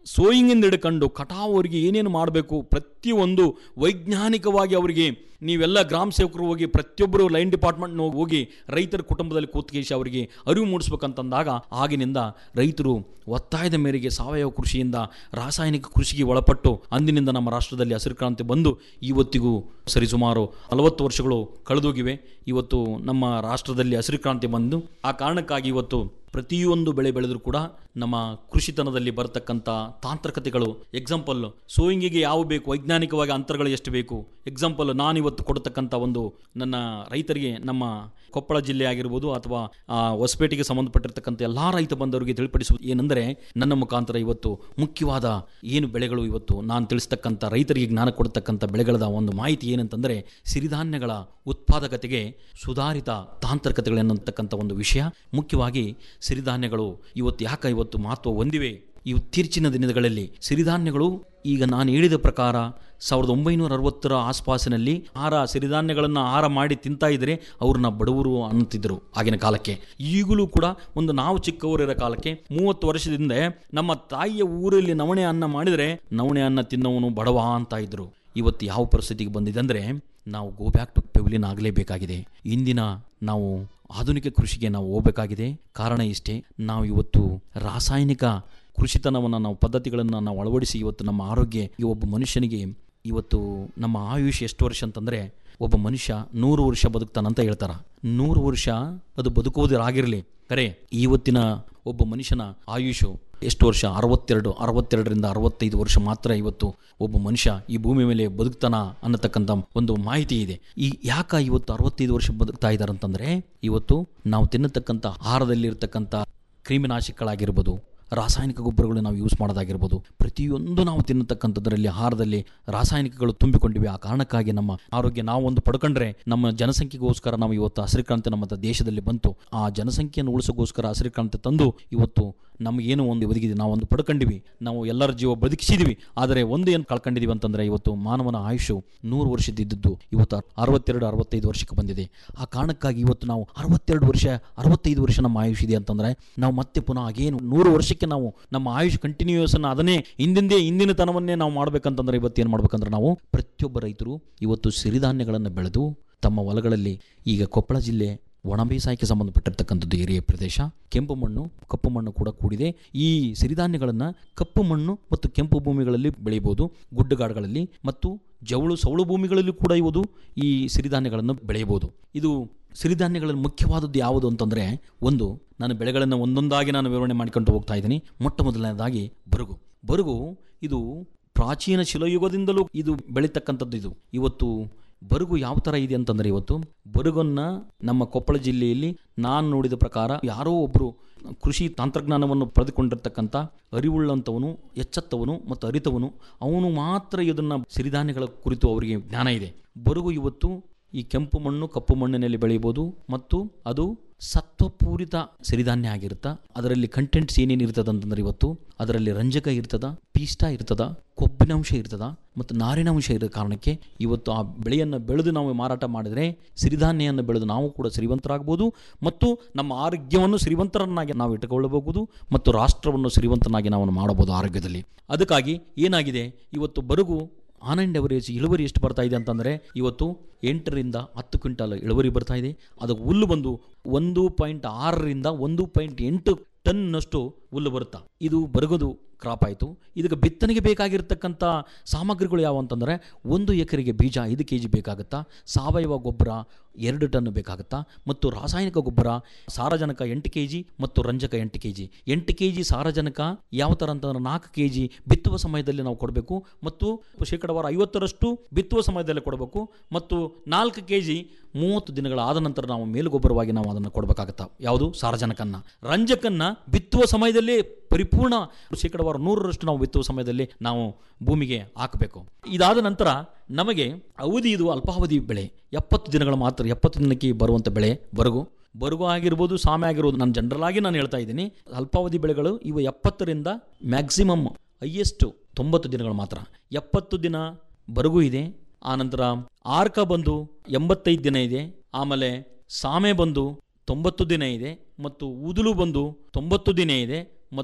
ಸೋಯಿಂಗಿಂದ ಹಿಡ್ಕೊಂಡು ಕಟಾವವರೆಗೆ ಏನೇನು ಮಾಡಬೇಕು ಪ್ರತಿಯೊಂದು ವೈಜ್ಞಾನಿಕವಾಗಿ ಅವರಿಗೆ ನೀವೆಲ್ಲ ಗ್ರಾಮ ಸೇವಕರು ಹೋಗಿ ಪ್ರತಿಯೊಬ್ಬರು ಲೈನ್ ಡಿಪಾರ್ಟ್ಮೆಂಟ್ ಹೋಗಿ ರೈತರ ಕುಟುಂಬದಲ್ಲಿ ಕೂತ್ಕೇಶಿ ಅವರಿಗೆ ಅರಿವು ಮೂಡಿಸ್ಬೇಕಂತಂದಾಗ ಆಗಿನಿಂದ ರೈತರು ಒತ್ತಾಯದ ಮೇರೆಗೆ ಸಾವಯವ ಕೃಷಿಯಿಂದ ರಾಸಾಯನಿಕ ಕೃಷಿಗೆ ಒಳಪಟ್ಟು ಅಂದಿನಿಂದ ನಮ್ಮ ರಾಷ್ಟ್ರದಲ್ಲಿ ಹಸಿರು ಕ್ರಾಂತಿ ಬಂದು ಇವತ್ತಿಗೂ ಸರಿಸುಮಾರು ನಲವತ್ತು ವರ್ಷಗಳು ಕಳೆದೋಗಿವೆ ಇವತ್ತು ನಮ್ಮ ರಾಷ್ಟ್ರದಲ್ಲಿ ಹಸಿರು ಕ್ರಾಂತಿ ಬಂದು ಆ ಕಾರಣಕ್ಕಾಗಿ ಇವತ್ತು ಪ್ರತಿಯೊಂದು ಬೆಳೆ ಬೆಳೆದರೂ ಕೂಡ ನಮ್ಮ ಕೃಷಿತನದಲ್ಲಿ ಬರತಕ್ಕಂಥ ತಾಂತ್ರಿಕತೆಗಳು ಎಕ್ಸಾಂಪಲ್ ಸೋಯಿಂಗಿಗೆ ಯಾವ ಬೇಕು ವೈಜ್ಞಾನಿಕವಾಗಿ ಅಂತರಗಳು ಎಷ್ಟು ಬೇಕು ಎಕ್ಸಾಂಪಲ್ ನಾನು ಇವತ್ತು ಕೊಡತಕ್ಕಂಥ ಒಂದು ನನ್ನ ರೈತರಿಗೆ ನಮ್ಮ ಕೊಪ್ಪಳ ಜಿಲ್ಲೆ ಆಗಿರ್ಬೋದು ಅಥವಾ ಆ, ಹೊಸಪೇಟೆಗೆ ಸಂಬಂಧಪಟ್ಟಿರ್ತಕ್ಕಂಥ ಎಲ್ಲ ರೈತ ಬಂಧವರಿಗೆ ತಿಳಿಪಡಿಸುವುದು ಏನೆಂದರೆ ನನ್ನ ಮುಖಾಂತರ ಇವತ್ತು ಮುಖ್ಯವಾದ ಏನು ಬೆಳೆಗಳು ಇವತ್ತು ನಾನು ತಿಳಿಸ್ತಕ್ಕಂಥ ರೈತರಿಗೆ ಜ್ಞಾನ ಕೊಡ್ತಕ್ಕಂಥ ಬೆಳೆಗಳ ಒಂದು ಮಾಹಿತಿ ಏನಂತಂದರೆ ಸಿರಿಧಾನ್ಯಗಳ ಉತ್ಪಾದಕತೆಗೆ ಸುಧಾರಿತ ತಾಂತ್ರಿಕತೆಗಳನ್ನತಕ್ಕಂಥ ಒಂದು ವಿಷಯ ಮುಖ್ಯವಾಗಿ ಸಿರಿಧಾನ್ಯಗಳು ಇವತ್ತು ಯಾಕೆ ಇವತ್ತು ಮಹತ್ವ ಹೊಂದಿವೆ ಈ ಇತ್ತೀಚಿನ ದಿನಗಳಲ್ಲಿ ಸಿರಿಧಾನ್ಯಗಳು ಈಗ ನಾನು ಹೇಳಿದ ಪ್ರಕಾರ ಸಾವಿರದ ಒಂಬೈನೂರ ಅರವತ್ತರ ಆಸ್ಪಾಸಿನಲ್ಲಿ ಆಹಾರ ಸಿರಿಧಾನ್ಯಗಳನ್ನು ಆಹಾರ ಮಾಡಿ ತಿಂತಾ ಇದ್ರೆ ಅವ್ರನ್ನ ಬಡವರು ಅನ್ನುತ್ತಿದ್ದರು ಆಗಿನ ಕಾಲಕ್ಕೆ ಈಗಲೂ ಕೂಡ ಒಂದು ನಾವು ಚಿಕ್ಕವರಿರೋ ಕಾಲಕ್ಕೆ ಮೂವತ್ತು ವರ್ಷದಿಂದ ನಮ್ಮ ತಾಯಿಯ ಊರಲ್ಲಿ ನವಣೆ ಅನ್ನ ಮಾಡಿದರೆ ನವಣೆ ಅನ್ನ ತಿನ್ನವನು ಬಡವ ಅಂತ ಇದ್ರು ಇವತ್ತು ಯಾವ ಪರಿಸ್ಥಿತಿಗೆ ಬಂದಿದೆ ಅಂದರೆ ನಾವು ಗೋ ಬ್ಯಾಕ್ ಟು ಪೆವಿಲಿಯನ್ ಆಗಲೇಬೇಕಾಗಿದೆ ಇಂದಿನ ನಾವು ಆಧುನಿಕ ಕೃಷಿಗೆ ನಾವು ಹೋಗಬೇಕಾಗಿದೆ ಕಾರಣ ಇಷ್ಟೇ ನಾವು ಇವತ್ತು ರಾಸಾಯನಿಕ ಕೃಷಿತನವನ್ನು ನಾವು ಪದ್ಧತಿಗಳನ್ನು ನಾವು ಅಳವಡಿಸಿ ಇವತ್ತು ನಮ್ಮ ಆರೋಗ್ಯ ಈ ಒಬ್ಬ ಮನುಷ್ಯನಿಗೆ ಇವತ್ತು ನಮ್ಮ ಆಯುಷ್ ಎಷ್ಟು ವರ್ಷ ಅಂತಂದರೆ ಒಬ್ಬ ಮನುಷ್ಯ ನೂರು ವರ್ಷ ಬದುಕ್ತಾನಂತ ಹೇಳ್ತಾರ ನೂರು ವರ್ಷ ಅದು ಬದುಕುವುದಾಗಿರಲಿ ಕರೆ ಇವತ್ತಿನ ಒಬ್ಬ ಮನುಷ್ಯನ ಆಯುಷು ಎಷ್ಟು ವರ್ಷ ಅರವತ್ತೆರಡು ಅರವತ್ತೆರಡರಿಂದ ಅರವತ್ತೈದು ವರ್ಷ ಮಾತ್ರ ಇವತ್ತು ಒಬ್ಬ ಮನುಷ್ಯ ಈ ಭೂಮಿ ಮೇಲೆ ಬದುಕ್ತಾನ ಅನ್ನತಕ್ಕಂಥ ಒಂದು ಮಾಹಿತಿ ಇದೆ ಈ ಯಾಕ ಇವತ್ತು ಅರವತ್ತೈದು ವರ್ಷ ಬದುಕ್ತಾ ಇದ್ದಾರೆ ಅಂತಂದ್ರೆ ಇವತ್ತು ನಾವು ತಿನ್ನತಕ್ಕಂಥ ಆಹಾರದಲ್ಲಿ ಇರತಕ್ಕಂಥ ಕ್ರಿಮಿನಾಶಕಗಳಾಗಿರ್ಬೋದು ರಾಸಾಯನಿಕ ಗೊಬ್ಬರಗಳು ನಾವು ಯೂಸ್ ಮಾಡೋದಾಗಿರ್ಬೋದು ಪ್ರತಿಯೊಂದು ನಾವು ತಿನ್ನತಕ್ಕಂಥದ್ರಲ್ಲಿ ಆಹಾರದಲ್ಲಿ ರಾಸಾಯನಿಕಗಳು ತುಂಬಿಕೊಂಡಿವೆ ಆ ಕಾರಣಕ್ಕಾಗಿ ನಮ್ಮ ಆರೋಗ್ಯ ನಾವು ಒಂದು ಪಡ್ಕೊಂಡ್ರೆ ನಮ್ಮ ಜನಸಂಖ್ಯೆಗೋಸ್ಕರ ನಾವು ಇವತ್ತು ಹಸಿರುಕ್ರಾಂತಿ ನಮ್ಮ ದೇಶದಲ್ಲಿ ಬಂತು ಆ ಜನಸಂಖ್ಯೆಯನ್ನು ಉಳಿಸೋಗೋಸ್ಕರ ಹಸಿರುಕ್ರಾಂತಿ ತಂದು ಇವತ್ತು ನಮಗೇನು ಒಂದು ಒದಗಿದೆ ನಾವು ಒಂದು ಪಡ್ಕೊಂಡಿವಿ ನಾವು ಎಲ್ಲರ ಜೀವ ಬದುಕಿಸಿದ್ವಿ ಆದರೆ ಒಂದು ಏನು ಕಳ್ಕೊಂಡಿದೀವಿ ಅಂತಂದ್ರೆ ಇವತ್ತು ಮಾನವನ ಆಯುಷು ನೂರು ವರ್ಷದಿದ್ದದ್ದು ಇವತ್ತು ಅರವತ್ತೆರಡು ಅರವತ್ತೈದು ವರ್ಷಕ್ಕೆ ಬಂದಿದೆ ಆ ಕಾರಣಕ್ಕಾಗಿ ಇವತ್ತು ನಾವು ಅರವತ್ತೆರಡು ವರ್ಷ ಅರವತ್ತೈದು ವರ್ಷ ನಮ್ಮ ಆಯುಷ್ ಇದೆ ಅಂತಂದ್ರೆ ನಾವು ಮತ್ತೆ ಪುನಃ ಆಗೇನು ನೂರು ವರ್ಷಕ್ಕೆ ನಾವು ನಮ್ಮ ಆಯುಷ್ ಕಂಟಿನ್ಯೂಯಸ್ ಅದನ್ನೇ ಹಿಂದಿಂದೇ ಹಿಂದಿನ ತನವನ್ನೇ ನಾವು ಮಾಡ್ಬೇಕಂತಂದ್ರೆ ಇವತ್ತು ಏನು ಮಾಡ್ಬೇಕಂದ್ರೆ ನಾವು ಪ್ರತಿಯೊಬ್ಬ ರೈತರು ಇವತ್ತು ಸಿರಿಧಾನ್ಯಗಳನ್ನು ಬೆಳೆದು ತಮ್ಮ ಹೊಲಗಳಲ್ಲಿ ಈಗ ಕೊಪ್ಪಳ ಜಿಲ್ಲೆ ಒಣ ಬೇಸಾಯಕ್ಕೆ ಸಂಬಂಧಪಟ್ಟಿರ್ತಕ್ಕಂಥದ್ದು ಏರಿಯ ಪ್ರದೇಶ ಕೆಂಪು ಮಣ್ಣು ಕಪ್ಪು ಮಣ್ಣು ಕೂಡ ಕೂಡಿದೆ ಈ ಸಿರಿಧಾನ್ಯಗಳನ್ನು ಕಪ್ಪು ಮಣ್ಣು ಮತ್ತು ಕೆಂಪು ಭೂಮಿಗಳಲ್ಲಿ ಬೆಳೆಯಬಹುದು ಗುಡ್ಡಗಾಡುಗಳಲ್ಲಿ ಮತ್ತು ಜವಳು ಸವಳು ಭೂಮಿಗಳಲ್ಲಿ ಕೂಡ ಇವುದು ಈ ಸಿರಿಧಾನ್ಯಗಳನ್ನು ಬೆಳೆಯಬಹುದು ಇದು ಸಿರಿಧಾನ್ಯಗಳಲ್ಲಿ ಮುಖ್ಯವಾದದ್ದು ಯಾವುದು ಅಂತಂದರೆ ಒಂದು ನಾನು ಬೆಳೆಗಳನ್ನು ಒಂದೊಂದಾಗಿ ನಾನು ವಿವರಣೆ ಮಾಡಿಕೊಂಡು ಹೋಗ್ತಾ ಇದ್ದೀನಿ ಮೊಟ್ಟ ಮೊದಲನೇದಾಗಿ ಬರುಗು ಬರುಗು ಇದು ಪ್ರಾಚೀನ ಶಿಲಾಯುಗದಿಂದಲೂ ಇದು ಬೆಳೀತಕ್ಕಂಥದ್ದು ಇದು ಇವತ್ತು ಬರುಗು ಯಾವ ಥರ ಇದೆ ಅಂತಂದರೆ ಇವತ್ತು ಬರುಗನ್ನ ನಮ್ಮ ಕೊಪ್ಪಳ ಜಿಲ್ಲೆಯಲ್ಲಿ ನಾನು ನೋಡಿದ ಪ್ರಕಾರ ಯಾರೋ ಒಬ್ಬರು ಕೃಷಿ ತಂತ್ರಜ್ಞಾನವನ್ನು ಪಡೆದುಕೊಂಡಿರ್ತಕ್ಕಂಥ ಅರಿವುಳ್ಳಂಥವನು ಎಚ್ಚೆತ್ತವನು ಮತ್ತು ಅರಿತವನು ಅವನು ಮಾತ್ರ ಇದನ್ನು ಸಿರಿಧಾನ್ಯಗಳ ಕುರಿತು ಅವರಿಗೆ ಜ್ಞಾನ ಇದೆ ಬರುಗು ಇವತ್ತು ಈ ಕೆಂಪು ಮಣ್ಣು ಕಪ್ಪು ಮಣ್ಣಿನಲ್ಲಿ ಬೆಳೆಯಬಹುದು ಮತ್ತು ಅದು ಸತ್ವಪೂರಿತ ಸಿರಿಧಾನ್ಯ ಆಗಿರುತ್ತಾ ಅದರಲ್ಲಿ ಕಂಟೆಂಟ್ಸ್ ಏನೇನು ಇರ್ತದ ಅಂತಂದ್ರೆ ಇವತ್ತು ಅದರಲ್ಲಿ ರಂಜಕ ಇರ್ತದ ಪೀಷ್ಟ ಇರ್ತದ ಕೊಬ್ಬಿನಾಂಶ ಇರ್ತದ ಮತ್ತು ನಾರಿನಾಂಶ ಇರೋ ಕಾರಣಕ್ಕೆ ಇವತ್ತು ಆ ಬೆಳೆಯನ್ನು ಬೆಳೆದು ನಾವು ಮಾರಾಟ ಮಾಡಿದರೆ ಸಿರಿಧಾನ್ಯವನ್ನು ಬೆಳೆದು ನಾವು ಕೂಡ ಸಿರಿವಂತರಾಗ್ಬೋದು ಮತ್ತು ನಮ್ಮ ಆರೋಗ್ಯವನ್ನು ಸಿರಿವಂತರನ್ನಾಗಿ ನಾವು ಇಟ್ಟುಕೊಳ್ಳಬಹುದು ಮತ್ತು ರಾಷ್ಟ್ರವನ್ನು ಸಿರಿವಂತನಾಗಿ ನಾವು ಮಾಡಬಹುದು ಆರೋಗ್ಯದಲ್ಲಿ ಅದಕ್ಕಾಗಿ ಏನಾಗಿದೆ ಇವತ್ತು ಬರುಗು ಆನ್ ಆ್ಯಂಡ್ ಎವರೇಜ್ ಇಳುವರಿ ಎಷ್ಟು ಬರ್ತಾ ಇದೆ ಅಂತಂದರೆ ಇವತ್ತು ಎಂಟರಿಂದ ಹತ್ತು ಕ್ವಿಂಟಾಲ್ ಇಳುವರಿ ಬರ್ತಾ ಇದೆ ಅದು ಹುಲ್ಲು ಬಂದು ಒಂದು ಪಾಯಿಂಟ್ ಆರರಿಂದ ಒಂದು ಪಾಯಿಂಟ್ ಎಂಟು ಟನ್ನಷ್ಟು ಹುಲ್ಲು ಬರುತ್ತಾ ಇದು ಬರಗೋದು ಕ್ರಾಪ್ ಆಯಿತು ಇದಕ್ಕೆ ಬಿತ್ತನೆಗೆ ಬೇಕಾಗಿರ್ತಕ್ಕಂಥ ಸಾಮಗ್ರಿಗಳು ಯಾವ ಅಂತಂದರೆ ಒಂದು ಎಕರೆಗೆ ಬೀಜ ಐದು ಕೆ ಜಿ ಬೇಕಾಗುತ್ತಾ ಸಾವಯವ ಗೊಬ್ಬರ ಎರಡು ಟನ್ ಬೇಕಾಗುತ್ತಾ ಮತ್ತು ರಾಸಾಯನಿಕ ಗೊಬ್ಬರ ಸಾರಜನಕ ಎಂಟು ಕೆ ಜಿ ಮತ್ತು ರಂಜಕ ಎಂಟು ಕೆ ಜಿ ಎಂಟು ಕೆ ಜಿ ಸಾರಜನಕ ಯಾವ ಥರ ಅಂತಂದ್ರೆ ನಾಲ್ಕು ಕೆ ಜಿ ಬಿತ್ತುವ ಸಮಯದಲ್ಲಿ ನಾವು ಕೊಡಬೇಕು ಮತ್ತು ಶೇಕಡವಾರ ಐವತ್ತರಷ್ಟು ಬಿತ್ತುವ ಸಮಯದಲ್ಲಿ ಕೊಡಬೇಕು ಮತ್ತು ನಾಲ್ಕು ಕೆ ಜಿ ಮೂವತ್ತು ದಿನಗಳ ಆದ ನಂತರ ನಾವು ಮೇಲುಗೊಬ್ಬರವಾಗಿ ನಾವು ಅದನ್ನು ಕೊಡಬೇಕಾಗತ್ತಾ ಯಾವುದು ಸಾರಜನಕನ್ನ ರಂಜಕನ್ನ ಬಿತ್ತುವ ಸಮಯದಲ್ಲಿ ಪರಿಪೂರ್ಣ ಶೇಕಡವಾರ ನೂರರಷ್ಟು ನಾವು ಬಿತ್ತುವ ಸಮಯದಲ್ಲಿ ನಾವು ಭೂಮಿಗೆ ಹಾಕಬೇಕು ಇದಾದ ನಂತರ ನಮಗೆ ಅವಧಿ ಇದು ಅಲ್ಪಾವಧಿ ಬೆಳೆ ಎಪ್ಪತ್ತು ದಿನಗಳ ಮಾತ್ರ ಎಪ್ಪತ್ತು ದಿನಕ್ಕೆ ಬರುವಂಥ ಬೆಳೆ ಬರಗು ಬರಗು ಆಗಿರ್ಬೋದು ಸಾಮೆ ಆಗಿರ್ಬೋದು ನಾನು ಜನರಲ್ ಆಗಿ ನಾನು ಹೇಳ್ತಾ ಇದ್ದೀನಿ ಅಲ್ಪಾವಧಿ ಬೆಳೆಗಳು ಇವು ಎಪ್ಪತ್ತರಿಂದ ಮ್ಯಾಕ್ಸಿಮಮ್ ಹೈಯೆಸ್ಟ್ ತೊಂಬತ್ತು ದಿನಗಳು ಮಾತ್ರ ಎಪ್ಪತ್ತು ದಿನ ಬರಗು ಇದೆ ಆನಂತರ ಆರ್ಕ ಬಂದು ಎಂಬತ್ತೈದು ದಿನ ಇದೆ ಆಮೇಲೆ ಸಾಮೆ ಬಂದು ತೊಂಬತ್ತು ದಿನ ಇದೆ ಮತ್ತು ಊದಲು ಬಂದು ತೊಂಬತ್ತು ದಿನ ಇದೆ ಮತ್ತು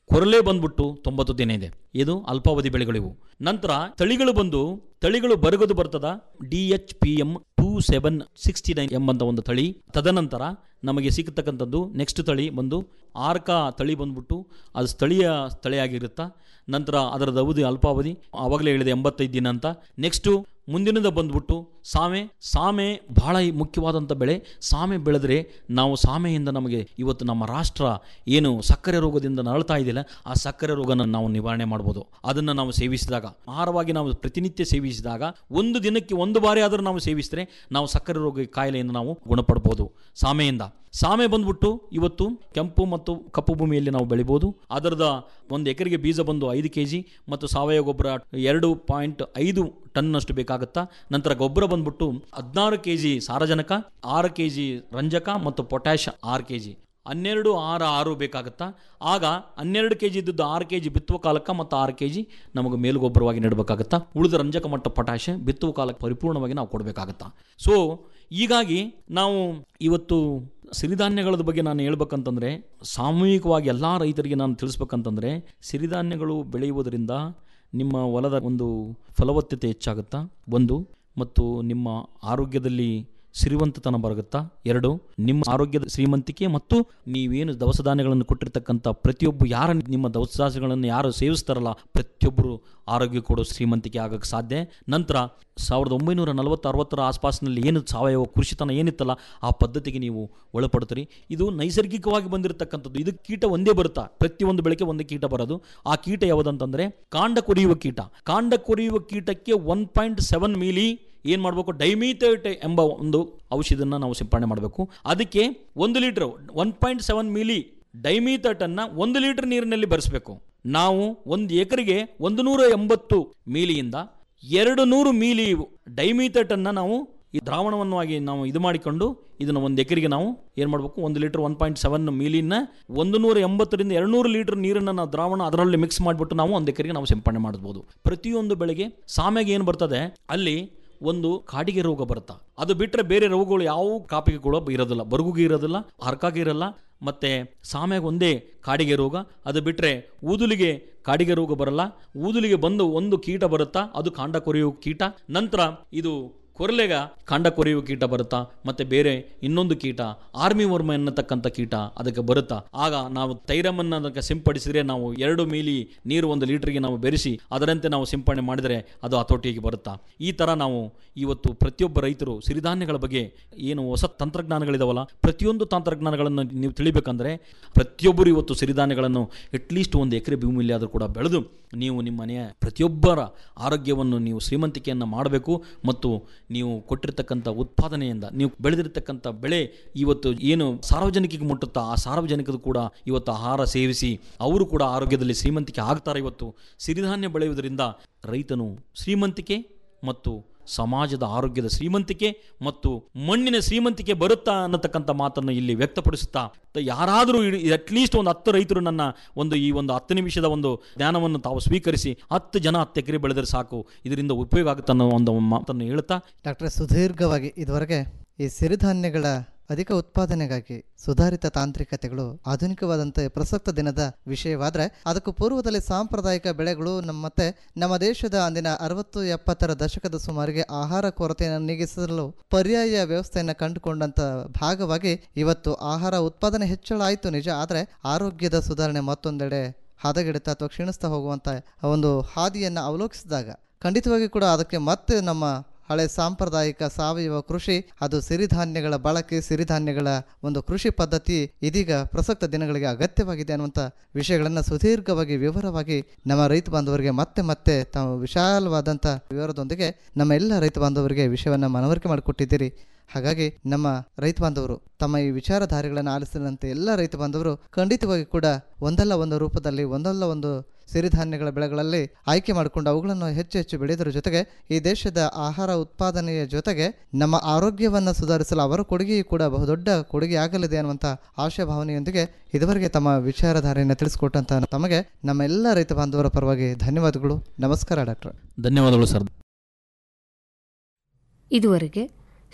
ಕೊರಲೆ ಬಂದ್ಬಿಟ್ಟು ತೊಂಬತ್ತು ದಿನ ಇದೆ ಇದು ಅಲ್ಪಾವಧಿ ಬೆಳೆಗಳಿವು ನಂತರ ತಳಿಗಳು ಬಂದು ತಳಿಗಳು ಬರಗದು ಬರ್ತದ D H P M two seven sixty nine ಎಂಬಂತ ಒಂದು ತಳಿ ತದನಂತರ ನಮಗೆ ಸಿಗತಕ್ಕಂಥದ್ದು ನೆಕ್ಸ್ಟ್ ತಳಿ ಬಂದು ಆರ್ಕ ತಳಿ ಬಂದ್ಬಿಟ್ಟು ಅದು ಸ್ಥಳೀಯ ತಳಿಯಾಗಿರುತ್ತಾ ನಂತರ ಅದರದ ಅವಧಿ ಅಲ್ಪಾವಧಿ ಆವಾಗಲೇ ಹೇಳಿದೆ ಎಂಬತ್ತೈದು ದಿನ ಅಂತ ನೆಕ್ಸ್ಟು ಮುಂದಿನದ ಬಂದ್ಬಿಟ್ಟು ಸಾಮೆ ಸಾಮೆ ಬಹಳ ಮುಖ್ಯವಾದಂಥ ಬೆಳೆ ಸಾಮೆ ಬೆಳೆದ್ರೆ ನಾವು ಸಾಮೆಯಿಂದ ನಮಗೆ ಇವತ್ತು ನಮ್ಮ ರಾಷ್ಟ್ರ ಏನು ಸಕ್ಕರೆ ರೋಗದಿಂದ ನರಳ್ತಾ ಇದೆಯಲ್ಲ ಆ ಸಕ್ಕರೆ ರೋಗನ ನಾವು ನಿವಾರಣೆ ಮಾಡ್ಬೋದು ಅದನ್ನು ನಾವು ಸೇವಿಸಿದಾಗ ಆಹಾರವಾಗಿ ನಾವು ಪ್ರತಿನಿತ್ಯ ಸೇವಿಸಿದಾಗ ಒಂದು ದಿನಕ್ಕೆ ಒಂದು ಬಾರಿ ಆದರೂ ನಾವು ಸೇವಿಸಿದ್ರೆ ನಾವು ಸಕ್ಕರೆ ರೋಗ ಕಾಯಿಲೆಯಿಂದ ನಾವು ಗುಣಪಡ್ಬೋದು ಸಾಮೆಯಿಂದ ಸಾಮೆ ಬಂದ್ಬಿಟ್ಟು ಇವತ್ತು ಕೆಂಪು ಮತ್ತು ಕಪ್ಪು ಭೂಮಿಯಲ್ಲಿ ನಾವು ಬೆಳಿಬೋದು ಅದರದ ಒಂದು ಎಕರೆಗೆ ಬೀಜ ಬಂದು ಐದು ಕೆ ಜಿ ಮತ್ತು ಸಾವಯವ ಗೊಬ್ಬರ ಎರಡು ಪಾಯಿಂಟ್ ಐದು ಟನ್ನಷ್ಟು ಬೇಕಾಗುತ್ತಾ ನಂತರ ಗೊಬ್ಬರ ಬಂದ್ಬಿಟ್ಟು ಹದಿನಾರು ಕೆ ಜಿ ಸಾರಜನಕ ಆರು ಕೆ ಜಿ ರಂಜಕ ಮತ್ತು ಪೊಟ್ಯಾಷ್ ಆರು ಕೆ ಜಿ ಹನ್ನೆರಡು ಆರು ಆರು ಬೇಕಾಗುತ್ತಾ ಆಗ ಹನ್ನೆರಡು ಕೆ ಜಿ ಇದ್ದದ್ದು ಆರು ಕೆ ಜಿ ಬಿತ್ತುವ ಕಾಲಕ್ಕೆ ಮತ್ತು ಆರು ಕೆ ಜಿ ನಮಗೆ ಮೇಲುಗೊಬ್ಬರವಾಗಿ ನೀಡಬೇಕಾಗುತ್ತಾ ಉಳಿದ ರಂಜಕ ಮತ್ತು ಪೊಟ್ಯಾಷ್ ಬಿತ್ತುವ ಕಾಲಕ್ಕೆ ಪರಿಪೂರ್ಣವಾಗಿ ನಾವು ಕೊಡಬೇಕಾಗುತ್ತಾ ಸೊ ಹೀಗಾಗಿ ನಾವು ಇವತ್ತು ಸಿರಿಧಾನ್ಯಗಳ ಬಗ್ಗೆ ನಾನು ಹೇಳ್ಬೇಕಂತಂದರೆ ಸಾಮೂಹಿಕವಾಗಿ ಎಲ್ಲ ರೈತರಿಗೆ ನಾನು ತಿಳಿಸ್ಬೇಕಂತಂದರೆ ಸಿರಿಧಾನ್ಯಗಳು ಬೆಳೆಯುವುದರಿಂದ ನಿಮ್ಮ ಹೊಲದ ಒಂದು ಫಲವತ್ತತೆ ಹೆಚ್ಚಾಗುತ್ತಾ ಒಂದು ಮತ್ತು ನಿಮ್ಮ ಆರೋಗ್ಯದಲ್ಲಿ ಸಿರಿವಂತತನ ಬರುತ್ತಾ ಎರಡು ನಿಮ್ಮ ಆರೋಗ್ಯದ ಶ್ರೀಮಂತಿಕೆ ಮತ್ತು ನೀವೇನು ದವಸ ಧಾನ್ಯಗಳನ್ನು ಕೊಟ್ಟಿರ್ತಕ್ಕಂಥ ಪ್ರತಿಯೊಬ್ಬ ಯಾರ ನಿಮ್ಮ ದವಸ ಧಾನ್ಯಗಳನ್ನು ಯಾರು ಸೇವಿಸ್ತಾರಲ್ಲ ಪ್ರತಿಯೊಬ್ಬರು ಆರೋಗ್ಯ ಕೊಡೋ ಶ್ರೀಮಂತಿಕೆ ಆಗಕ್ಕೆ ಸಾಧ್ಯ ನಂತರ ಸಾವಿರದ ಒಂಬೈನೂರ ನಲವತ್ತು ಅರವತ್ತರ ಆಸ್ಪಾಸಿನಲ್ಲಿ ಏನು ಸಾವಯವ ಕೃಷಿತನ ಏನಿತ್ತಲ್ಲ ಆ ಪದ್ಧತಿಗೆ ನೀವು ಒಳಪಡ್ತೀರಿ ಇದು ನೈಸರ್ಗಿಕವಾಗಿ ಬಂದಿರತಕ್ಕಂಥದ್ದು ಇದು ಕೀಟ ಒಂದೇ ಬರುತ್ತಾ ಪ್ರತಿಯೊಂದು ಬೆಳೆಗೆ ಒಂದೇ ಕೀಟ ಬರೋದು ಆ ಕೀಟ ಯಾವುದಂತಂದ್ರೆ ಕಾಂಡ ಕೊರಿಯುವ ಕೀಟ ಕಾಂಡ ಕೊರಿಯುವ ಕೀಟಕ್ಕೆ ಒನ್ ಪಾಯಿಂಟ್ ಸೆವೆನ್ ಮಿಲಿ ಏನು ಮಾಡಬೇಕು ಡೈಮೀಥೇಟ್ ಎಂಬ ಒಂದು ಔಷಧಿಯನ್ನು ನಾವು ಸಿಂಪಡಣೆ ಮಾಡಬೇಕು ಅದಕ್ಕೆ ಒಂದು litre one point seven ml ಡೈಮೀಥೇಟನ್ನು ಒಂದು ಲೀಟರ್ ನೀರಿನಲ್ಲಿ ಬೆರೆಸಬೇಕು ನಾವು ಒಂದು ಎಕರೆಗೆ ಒಂದು ನೂರ ಎಂಬತ್ತು ಮೀಲಿಯಿಂದ ಎರಡು ನೂರು ಮೀಲಿ ಡೈಮೀಥೇಟನ್ನು ನಾವು ಈ ದ್ರಾವಣವನ್ನು ಆಗಿ ನಾವು ಇದು ಮಾಡಿಕೊಂಡು ಇದನ್ನು ಒಂದು ಎಕರೆಗೆ ನಾವು ಏನು ಮಾಡಬೇಕು ಒಂದು ಲೀಟರ್ ಒನ್ ಪಾಯಿಂಟ್ ಸೆವೆನ್ ಮೀಲಿನ ಒಂದು ನೂರ ಎಂಬತ್ತರಿಂದ ಎರಡು ನೂರು ಲೀಟರ್ ನೀರನ್ನು ನಾವು ದ್ರಾವಣ ಅದರಲ್ಲಿ ಮಿಕ್ಸ್ ಮಾಡಿಬಿಟ್ಟು ನಾವು ಒಂದು ಎಕರೆಗೆ ನಾವು ಸಿಂಪಡಣೆ ಮಾಡ್ಬೋದು ಪ್ರತಿಯೊಂದು ಬೆಳೆಗೆ ಸಾಮೆಗೆ ಏನು ಬರ್ತದೆ ಅಲ್ಲಿ ಒಂದು ಕಾಡಿಗೆ ರೋಗ ಬರುತ್ತಾ ಅದು ಬಿಟ್ಟರೆ ಬೇರೆ ರೋಗಗಳು ಯಾವ ಕಾಪಿಗೆ ಕೂಡ ಇರೋದಿಲ್ಲ ಬರುಗುಗೆ ಇರೋದಿಲ್ಲ ಹರ್ಕಾಗೆ ಇರಲ್ಲ ಮತ್ತೆ ಸಾಮ್ಯಾಗ ಒಂದೇ ಕಾಡಿಗೆ ರೋಗ ಅದು ಬಿಟ್ಟರೆ ಊದುಲಿಗೆ ಕಾಡಿಗೆ ರೋಗ ಬರಲ್ಲ ಊದುಲಿಗೆ ಬಂದು ಒಂದು ಕೀಟ ಬರುತ್ತಾ ಅದು ಕಾಂಡ ಕೊರೆಯುವ ಕೀಟ ನಂತರ ಇದು ಕೊರಲೆಗ ಕಾಂಡ ಕೊರೆಯುವ ಕೀಟ ಬರುತ್ತಾ ಮತ್ತೆ ಬೇರೆ ಇನ್ನೊಂದು ಕೀಟ ಆರ್ಮಿ ವರ್ಮ ಎನ್ನತಕ್ಕಂಥ ಕೀಟ ಅದಕ್ಕೆ ಬರುತ್ತಾ ಆಗ ನಾವು ತೈರಮನ್ನು ಅದಕ್ಕೆ ಸಿಂಪಡಿಸಿದರೆ ನಾವು ಎರಡು ಮೀಲಿ ನೀರು ಒಂದು ಲೀಟರ್ಗೆ ನಾವು ಬೆರೆಸಿ ಅದರಂತೆ ನಾವು ಸಿಂಪಡಣೆ ಮಾಡಿದರೆ ಅದು ಹತೋಟಿಗೆ ಬರುತ್ತಾ ಈ ಥರ ನಾವು ಇವತ್ತು ಪ್ರತಿಯೊಬ್ಬ ರೈತರು ಸಿರಿಧಾನ್ಯಗಳ ಬಗ್ಗೆ ಏನು ಹೊಸ ತಂತ್ರಜ್ಞಾನಗಳಿದಾವಲ್ಲ ಪ್ರತಿಯೊಂದು ತಂತ್ರಜ್ಞಾನಗಳನ್ನು ನೀವು ತಿಳಿಬೇಕಂದ್ರೆ ಪ್ರತಿಯೊಬ್ಬರು ಇವತ್ತು ಸಿರಿಧಾನ್ಯಗಳನ್ನು ಅಟ್ಲೀಸ್ಟ್ ಒಂದು ಎಕರೆ ಭೂಮಿಯಲ್ಲಿ ಆದರೂ ಕೂಡ ಬೆಳೆದು ನೀವು ನಿಮ್ಮ ಮನೆಯ ಪ್ರತಿಯೊಬ್ಬರ ಆರೋಗ್ಯವನ್ನು ನೀವು ಶ್ರೀಮಂತಿಕೆಯನ್ನು ಮಾಡಬೇಕು ಮತ್ತು ನೀವು ಕೊಟ್ಟಿರ್ತಕ್ಕಂಥ ಉತ್ಪಾದನೆಯಿಂದ ನೀವು ಬೆಳೆದಿರ್ತಕ್ಕಂಥ ಬೆಳೆ ಇವತ್ತು ಏನು ಸಾರ್ವಜನಿಕರಿಗೆ ಮುಟ್ಟುತ್ತಾ ಆ ಸಾರ್ವಜನಿಕರು ಕೂಡ ಇವತ್ತು ಆಹಾರ ಸೇವಿಸಿ ಅವರು ಕೂಡ ಆರೋಗ್ಯದಲ್ಲಿ ಶ್ರೀಮಂತಿಕೆ ಆಗ್ತಾರೆ ಇವತ್ತು ಸಿರಿಧಾನ್ಯ ಬೆಳೆಯುವುದರಿಂದ ರೈತನು ಶ್ರೀಮಂತಿಕೆ ಮತ್ತು ಸಮಾಜದ ಆರೋಗ್ಯದ ಶ್ರೀಮಂತಿಕೆ ಮತ್ತು ಮಣ್ಣಿನ ಶ್ರೀಮಂತಿಕೆ ಬರುತ್ತಾ ಅನ್ನತಕ್ಕಂಥ ಮಾತನ್ನು ಇಲ್ಲಿ ವ್ಯಕ್ತಪಡಿಸುತ್ತಾ ತ- ಯಾರಾದರೂ ಅಟ್ಲೀಸ್ಟ್ ಒಂದು ಹತ್ತು ರೈತರು ನನ್ನ ಒಂದು ಈ ಒಂದು ಹತ್ತು ನಿಮಿಷದ ಒಂದು ಜ್ಞಾನವನ್ನು ತಾವು ಸ್ವೀಕರಿಸಿ ಹತ್ತು ಜನ ಹತ್ತು ಎಕರೆ ಬೆಳೆದರೆ ಸಾಕು ಇದರಿಂದ ಉಪಯೋಗ ಆಗುತ್ತೆ ಅನ್ನೋ ಒಂದು ಮಾತನ್ನು ಹೇಳ್ತಾ ಡಾಕ್ಟರ್ ಸುದೀರ್ಘವಾಗಿ ಇದುವರೆಗೆ ಈ ಸಿರಿಧಾನ್ಯಗಳ ಅಧಿಕ ಉತ್ಪಾದನೆಗಾಗಿ ಸುಧಾರಿತ ತಾಂತ್ರಿಕತೆಗಳು ಆಧುನಿಕವಾದಂಥ ಪ್ರಸಕ್ತ ದಿನದ ವಿಷಯವಾದರೆ ಅದಕ್ಕೂ ಪೂರ್ವದಲ್ಲಿ ಸಾಂಪ್ರದಾಯಿಕ ಬೆಳೆಗಳು ನಮ್ಮ ಮತ್ತೆ ನಮ್ಮ ದೇಶದ ಅಂದಿನ ಅರವತ್ತು ಎಪ್ಪತ್ತರ ದಶಕದ ಸುಮಾರಿಗೆ ಆಹಾರ ಕೊರತೆಯನ್ನು ನೀಗಿಸಲು ಪರ್ಯಾಯ ವ್ಯವಸ್ಥೆಯನ್ನು ಕಂಡುಕೊಂಡಂತ ಭಾಗವಾಗಿ ಇವತ್ತು ಆಹಾರ ಉತ್ಪಾದನೆ ಹೆಚ್ಚಳ ಆಯಿತು ನಿಜ ಆದರೆ ಆರೋಗ್ಯದ ಸುಧಾರಣೆ ಮತ್ತೊಂದೆಡೆ ಹದಗೆಡುತ್ತಾ ಅಥವಾ ಕ್ಷೀಣಿಸ್ತಾ ಹೋಗುವಂಥ ಒಂದು ಹಾದಿಯನ್ನು ಅವಲೋಕಿಸಿದಾಗ ಖಂಡಿತವಾಗಿ ಕೂಡ ಅದಕ್ಕೆ ಮತ್ತೆ ನಮ್ಮ ಹಳೆ ಸಾಂಪ್ರದಾಯಿಕ ಸಾವಯವ ಕೃಷಿ ಅದು ಸಿರಿಧಾನ್ಯಗಳ ಬಳಕೆ ಸಿರಿಧಾನ್ಯಗಳ ಒಂದು ಕೃಷಿ ಪದ್ಧತಿ ಇದೀಗ ಪ್ರಸಕ್ತ ದಿನಗಳಿಗೆ ಅಗತ್ಯವಾಗಿದೆ ಅನ್ನುವಂಥ ವಿಷಯಗಳನ್ನು ಸುದೀರ್ಘವಾಗಿ ವಿವರವಾಗಿ ನಮ್ಮ ರೈತ ಬಾಂಧವರಿಗೆ ಮತ್ತೆ ಮತ್ತೆ ತಾವು ವಿಶಾಲವಾದಂಥ ವಿವರದೊಂದಿಗೆ ನಮ್ಮ ಎಲ್ಲ ರೈತ ಬಾಂಧವರಿಗೆ ವಿಷಯವನ್ನು ಮನವರಿಕೆ ಮಾಡಿಕೊಟ್ಟಿದ್ದೀರಿ ಹಾಗಾಗಿ ನಮ್ಮ ರೈತ ಬಾಂಧವರು ತಮ್ಮ ಈ ವಿಚಾರಧಾರೆಗಳನ್ನು ಆಲಿಸಿದಂತೆ ಎಲ್ಲ ರೈತ ಬಾಂಧವರು ಖಂಡಿತವಾಗಿ ಕೂಡ ಒಂದಲ್ಲ ಒಂದು ರೂಪದಲ್ಲಿ ಒಂದಲ್ಲ ಒಂದು ಸಿರಿಧಾನ್ಯಗಳ ಬೆಳೆಗಳಲ್ಲಿ ಆಯ್ಕೆ ಮಾಡಿಕೊಂಡು ಅವುಗಳನ್ನು ಹೆಚ್ಚು ಹೆಚ್ಚು ಬೆಳೆಯೋದ್ರ ಜೊತೆಗೆ ಈ ದೇಶದ ಆಹಾರ ಉತ್ಪಾದನೆಯ ಜೊತೆಗೆ ನಮ್ಮ ಆರೋಗ್ಯವನ್ನು ಸುಧಾರಿಸಲು ಅವರ ಕೊಡುಗೆಯೂ ಕೂಡ ಬಹುದೊಡ್ಡ ಕೊಡುಗೆ ಆಗಲಿದೆ ಅನ್ನುವಂಥ ಆಶಾಭಾವನೆಯೊಂದಿಗೆ ಇದುವರೆಗೆ ತಮ್ಮ ವಿಚಾರಧಾರೆಯನ್ನು ತಿಳಿಸ್ಕೊಟ್ಟಂತ ತಮಗೆ ನಮ್ಮ ಎಲ್ಲ ರೈತ ಬಾಂಧವರ ಪರವಾಗಿ ಧನ್ಯವಾದಗಳು ನಮಸ್ಕಾರ ಡಾಕ್ಟರ್ ಧನ್ಯವಾದಗಳು ಸರ್ ಇದುವರೆಗೆ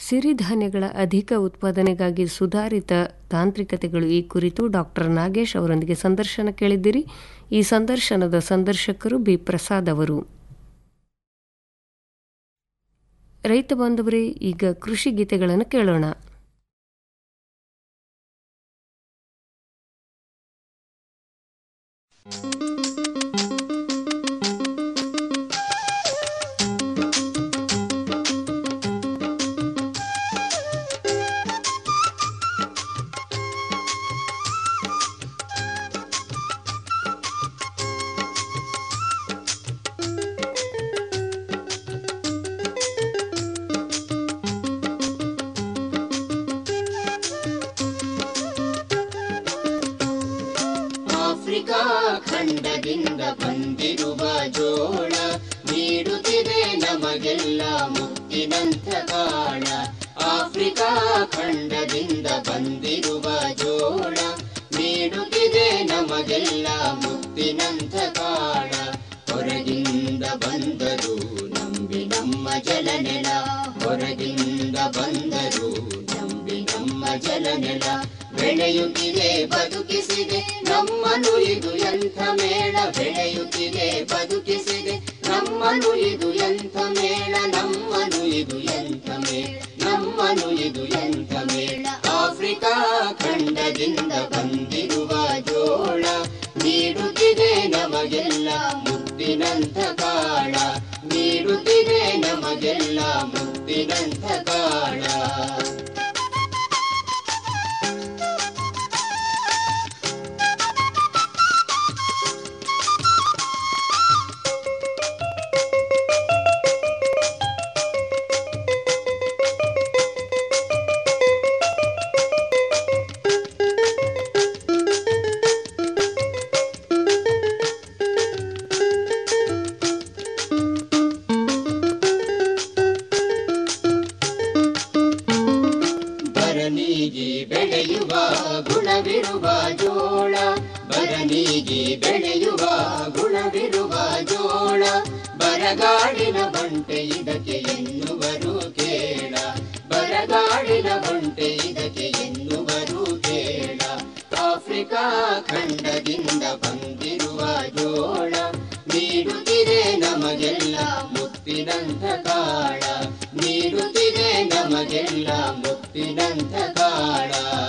ಸಿರಿಧಾನ್ಯಗಳ ಅಧಿಕ ಉತ್ಪಾದನೆಗಾಗಿ ಸುಧಾರಿತ ತಾಂತ್ರಿಕತೆಗಳು ಈ ಕುರಿತು ಡಾಕ್ಟರ್ ನಾಗೇಶ್ ಅವರೊಂದಿಗೆ ಸಂದರ್ಶನ ಕೇಳಿದ್ದೀರಿ ಈ ಸಂದರ್ಶನದ ಸಂದರ್ಶಕರು ಬಿ ಪ್ರಸಾದ್ ಅವರು ರೈತ ಬಾಂಧವರೇ ಈಗ ಕೃಷಿ ಗೀತೆಗಳನ್ನು ಕೇಳೋಣ ಆಫ್ರಿಕಾ ಖಂಡದಿಂದ ಬಂದಿರುವ ಜೋಳ ನೀಡುತ್ತಿದೆ ನಮಗೆಲ್ಲ ಮುತ್ತಿನಂಥ ಕಾಳ ಆಫ್ರಿಕಾ ಖಂಡದಿಂದ ಬಂದಿರುವ ಜೋಳ ನೀಡುತ್ತಿದೆ ನಮಗೆಲ್ಲ ಮುತ್ತಿನಂಥ ಕಾಳ ಹೊರಗಿಂದ ಬಂದರು ನಂಬಿ ನಮ್ಮ ಜಲನೆಲ ಹೊರಗಿಂದ ಬಂದರು ನಂಬಿ ನಮ್ಮ ಜಲನೆಲ ಬೆಳೆಯುತ್ತಿದೆ ಬದುಕಿಸಿದೆ ನಮ್ಮನು ಇದು ಎಂಥ ಮೇಳ ಬೆಳೆಯುತ್ತಿದೆ ಬದುಕಿಸಿದೆ ನಮ್ಮನು ಇದು ಎಂಥ ಮೇಳ ನಮ್ಮನು ಇದು ಎಂಥ ಮೇಳ ನಮ್ಮನು ಇದು ಎಂಥ ಮೇಳ ಆಫ್ರಿಕಾ ಖಂಡದಿಂದ ಬಂದಿರುವ ಜೋಳ ನೀಡುತ್ತಿದೆ ನಮಗೆಲ್ಲ ಮುತ್ತಿನಂಥ ಕಾಳ ನೀಡುತ್ತಿದೆ ನಮಗೆಲ್ಲ ಮುತ್ತಿನಂಥ ಕಾಳ ಬರನೀಗಿ ಬೆಳೆಯುವ ಗುಣವಿರುವ ಜೋಳ ಬರನೀಗಿ ಬೆಳೆಯುವ ಗುಣವಿರುವ ಜೋಳ ಬರಗಾಡಿನ ಬಂಟೆ ಇದಕ್ಕೆ ಎನ್ನುವರು ಕೇಳ ಬರಗಾಡಿನ ಬಂಟೆ ಇದಕ್ಕೆ ಎನ್ನುವರು ಕೇಳ ಆಫ್ರಿಕಾ ಖಂಡದಿಂದ ಬಂದಿರುವ ಜೋಳ ನೀಡುತ್ತಿದೆ ನಮಗೆಲ್ಲ ಮುತ್ತಿನಂಥ ಕಾಳ ನೀಡುತ್ತಿದೆ ನಮಗೆಲ್ಲ ಮುತ್ತಿನಂಥ ಕಾಳ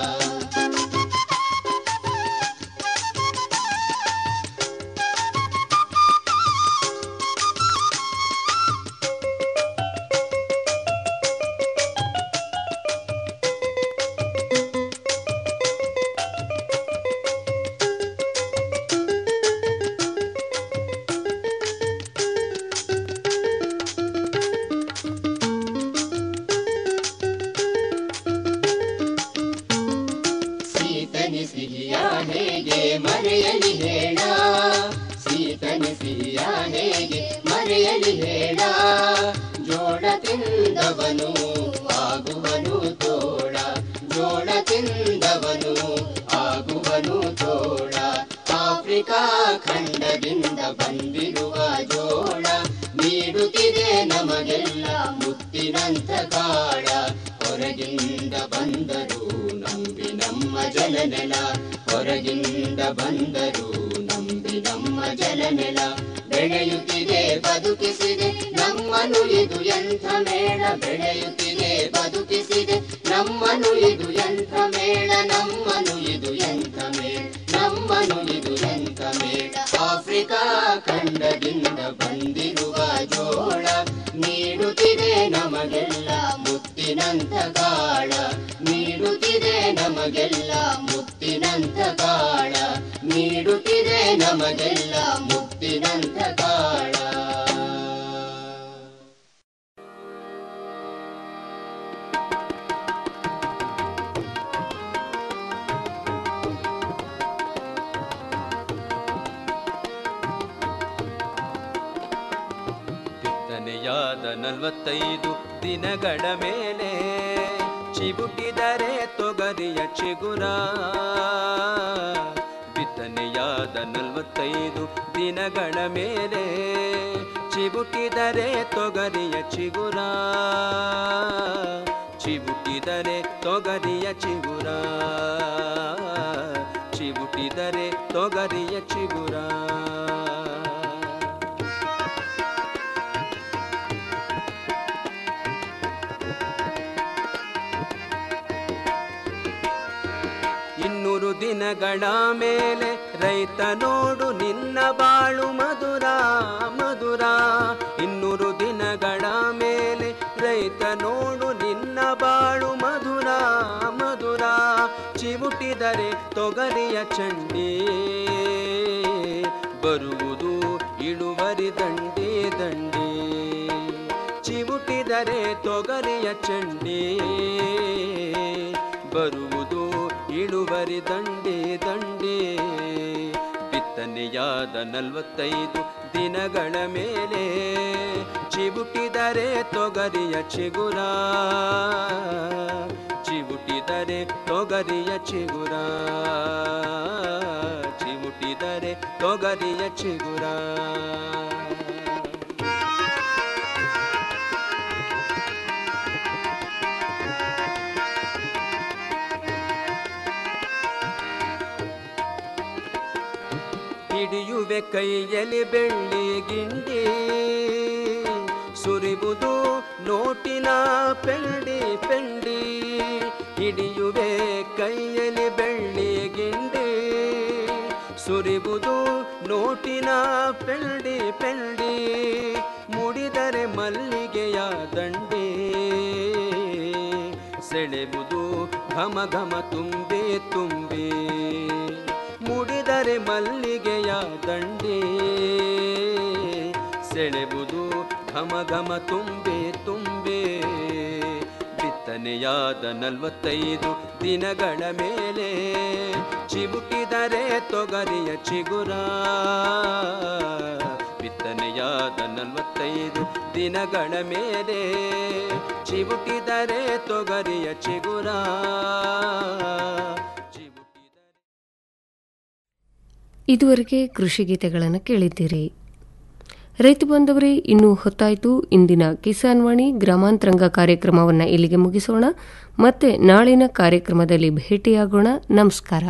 ಸೀತನಿ ಸಿಹಿಯ ಹೇಗೆ ಮರೆಯಲಿ ಹೇಳ ಸೀತನಿ ಸಿಹಿಯ ಹೇಗೆ ಮರೆಯಲಿ ಹೇಳ ಜೋಳ ತಿಂದವನು ಆಗುವನು ತೋಳ ಜೋಳ ತಿಂದವನು ಆಗುವನು ತೋಳ ಆಫ್ರಿಕಾ ಖಂಡದಿಂದ ಬಂದಿರುವ ಜೋಳ ನೀಡುತ್ತಿದೆ ನಮಗೆಲ್ಲ ಮುತ್ತಿನಂಥ ಕಾಳ ಹೊರಗಿಂದ ಬಂದರು ನಂಬಿ ನಮ್ಮ ಜಲನೆಲ ಹೊರಗಿಂದ ಬಂದರು ನಂಬಿ ನಮ್ಮ ಜಲನೆಲ ಬೆಳೆಯುತ್ತಿದೆ ಬದುಕಿಸಿದೆ ನಮ್ಮನು ಇದು ಎಂಥ ಮೇಳ ಬೆಳೆಯುತ್ತಿದೆ ಬದುಕಿಸಿದೆ ನಮ್ಮನು ಇದು ಎಂಥ ಮೇಳ ನಮ್ಮನು ಇದು ಎಂಥ ಮೇಳ ನಮ್ಮನು ಇದು ಎಂಥ ಮೇಳ ಆಫ್ರಿಕಾ ಖಂಡದಿಂದ ಬಂದಿರುವ ಜೋಳ ನೀಡುತ್ತಿದೆ ನಮಗೆಲ್ಲ ಮುತ್ತಿನಂಥ ಕಾಳ ನೀಡುತ್ತಿದೆ ನಮಗೆಲ್ಲ ಮುತ್ತಿನಂಥ ಕಾಳ ನೀಡುತ್ತಿದೆ ನಮಗೆಲ್ಲ ಮುತ್ತಿನಂಥ ಕಾಳ ಬಿತ್ತನೆಯಾದ ನಲವತ್ತೈದು ದಿನಗಳ ಮೇಲೆ ಚಿಬುಟಿದರೆ ತೊಗರಿಯ ಚಿಗುರ ಬಿತ್ತನೆಯಾದ ನಲವತ್ತೈದು ದಿನಗಳ ಮೇಲೆ ಚಿಬುಟಿದರೆ ತೊಗರಿಯ ಚಿಗುರ ಚಿಬುಟಿದರೆ ತೊಗರಿಯ ಚಿಗುರ ಚಿಬುಟಿದರೆ ತೊಗರಿಯ ಚಿಗುರ ಇನ್ನೂರು ದಿನಗಳ ಮೇಲೆ ರೈತ ನೋಡು ನಿನ್ನ ಬಾಳು ಮಧುರ ಮಧುರ ಇನ್ನೂರು ದಿನಗಳ ಮೇಲೆ ರೈತ ನೋಡು ನಿನ್ನ ಬಾಳು ಮಧುರ ಮಧುರ ಚಿವುಟಿದರೆ ತೊಗರಿಯ ಚಂಡಿ ಬರುವುದು ಇಳುವರಿ ದಂಡಿ ದಂಡಿ ಚಿವುಟಿದರೆ ತೊಗರಿಯ ಚಂಡಿ ಬರುವುದು ಇಳುವರಿ ದಂಡಿ ದಂಡಿ ಬಿತ್ತನೆಯಾದ ನಲವತ್ತೈದು ದಿನಗಳ ಮೇಲೆ ಚಿಬುಟಿದರೆ ತೊಗರಿಯ ಚಿಗುರ ಚಿಬುಟಿದರೆ ತೊಗರಿಯ ಚಿಗುರ ಚಿಬುಟಿದರೆ ತೊಗರಿಯ ಚಿಗುರ ಹಿಡಿಯುವೆ ಕೈಯಲ್ಲಿ ಬೆಳ್ಳಿ ಗಿಂಡಿ ಸುರಿವುದು ನೋಟಿನ ಪೆಂಡಿ ಪೆಂಡಿ ಹಿಡಿಯುವೆ ಕೈಯಲ್ಲಿ ಬೆಳ್ಳಿ ಗಿಂಡಿ ಸುರಿವುದು ನೋಟಿನ ಪೆಂಡಿ ಪೆಂಡಿ ಮುಡಿದರೆ ಮಲ್ಲಿಗೆಯ ದಂಡಿ ಸೆಳೆಬುದು ಘಮ ಘಮ ತುಂಬಿ ತುಂಬಿ ಮುಡಿದರೆ ಮಲ್ಲಿಗೆಯ ದಂಡಿ ಸೆಳೆಬುದು ಘಮ ಘಮ ತುಂಬಿ ತುಂಬಿ ಬಿತ್ತನೆಯಾದ ನಲವತ್ತೈದು ದಿನಗಳ ಮೇಲೆ ಚಿಬುಟಿದರೆ ತೊಗರಿಯ ಚಿಗುರ ಬಿತ್ತನೆಯಾದ ನಲವತ್ತೈದು ದಿನಗಳ ಮೇಲೆ ಚಿಬುಟಿದರೆ ತೊಗರಿಯ ಚಿಗುರ ಇದುವರೆಗೆ ಕೃಷಿ ಗೀತೆಗಳನ್ನು ಕೇಳಿದ್ದೀರಿ ರೈತ ಬಂದವರೇ ಇನ್ನೂ ಹೊತ್ತಾಯಿತು ಇಂದಿನ ಕಿಸಾನ್ ವಾಣಿ ಗ್ರಾಮಾಂತರಂಗ ಕಾರ್ಯಕ್ರಮವನ್ನು ಇಲ್ಲಿಗೆ ಮುಗಿಸೋಣ ಮತ್ತೆ ನಾಳಿನ ಕಾರ್ಯಕ್ರಮದಲ್ಲಿ ಭೇಟಿಯಾಗೋಣ ನಮಸ್ಕಾರ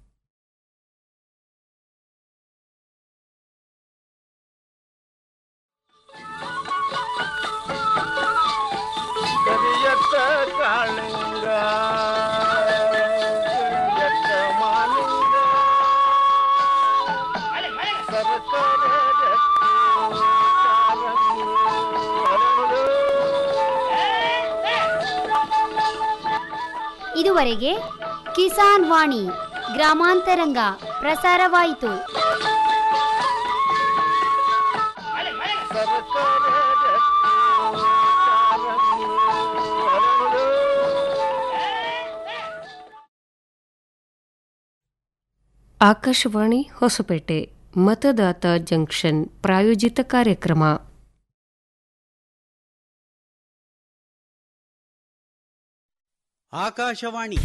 ಕರಿಯತ್ತ ಕಾಳಿಂಗ ಕರಿಯತ್ತ ಮಾಲಿಂಗ ಸರಸರ ರತ್ನ ಕಾಲಂಗು ಹರಳು. ಇದುವರೆಗೆ ಕಿಸಾನ್ ವಾಣಿ ಗ್ರಾಮಾಂತರಂಗ ಪ್ರಸಾರವಾಯಿತು ಸರಸರ ರತ್ನ ಕಾಲಂಗು ಹರಳು. ಆಕಾಶವಾಣಿ ಹೊಸಪೇಟೆ ಮತದಾತ ಜಂಕ್ಷನ್ ಪ್ರಾಯೋಜಿತ ಕಾರ್ಯಕ್ರಮ ಆಕಾಶವಾಣಿ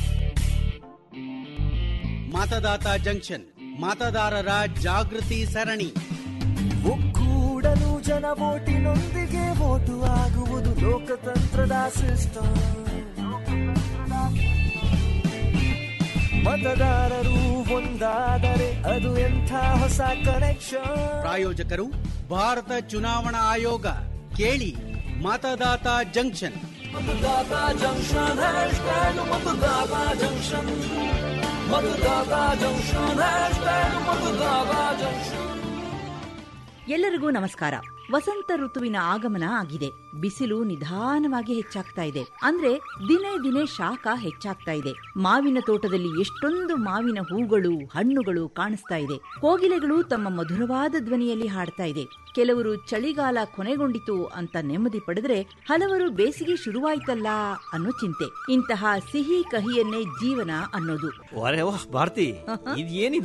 ಮತದಾತ ಜಂಕ್ಷನ್ ಮತದಾರರ ಜಾಗೃತಿ ಸರಣಿ ಒಕ್ಕೂಡಲು ಜನ ಓಟಿನೊಂದಿಗೆ ಓಟು ಆಗುವುದು ಲೋಕತಂತ್ರದ ಸಿಸ್ಟಮ್ ಮತದಾರರು ಒಂದಾದರೆ ಅದು ಎಂಥ ಹೊಸ ಕನೆಕ್ಷನ್ ಪ್ರಾಯೋಜಕರು ಭಾರತ ಚುನಾವಣಾ ಆಯೋಗ ಕೇಳಿ Matadata junction Matadata junction hashtag Matadata junction Matadata junction hashtag Matadata junction ಎಲ್ಲರಿಗೂ ನಮಸ್ಕಾರ ವಸಂತ ಋತುವಿನ ಆಗಮನ ಆಗಿದೆ ಬಿಸಿಲು ನಿಧಾನವಾಗಿ ಹೆಚ್ಚಾಗ್ತಾ ಇದೆ ಅಂದ್ರೆ ದಿನೇ ದಿನೇ ಶಾಖ ಹೆಚ್ಚಾಗ್ತಾ ಇದೆ ಮಾವಿನ ತೋಟದಲ್ಲಿ ಎಷ್ಟೊಂದು ಮಾವಿನ ಹೂಗಳು ಹಣ್ಣುಗಳು ಕಾಣಿಸ್ತಾ ಇದೆ ಕೋಗಿಲೆಗಳು ತಮ್ಮ ಮಧುರವಾದ ಧ್ವನಿಯಲ್ಲಿ ಹಾಡ್ತಾ ಇದೆ ಕೆಲವರು ಚಳಿಗಾಲ ಕೊನೆಗೊಂಡಿತು ಅಂತ ನೆಮ್ಮದಿ ಪಡೆದ್ರೆ ಹಲವರು ಬೇಸಿಗೆ ಶುರುವಾಯ್ತಲ್ಲ ಅನ್ನೋ ಚಿಂತೆ ಇಂತಹ ಸಿಹಿ ಕಹಿಯನ್ನೇ ಜೀವನ ಅನ್ನೋದು ವಾರೆ ವಾಹ್ ಭಾರತಿ ಇದೇನಿದು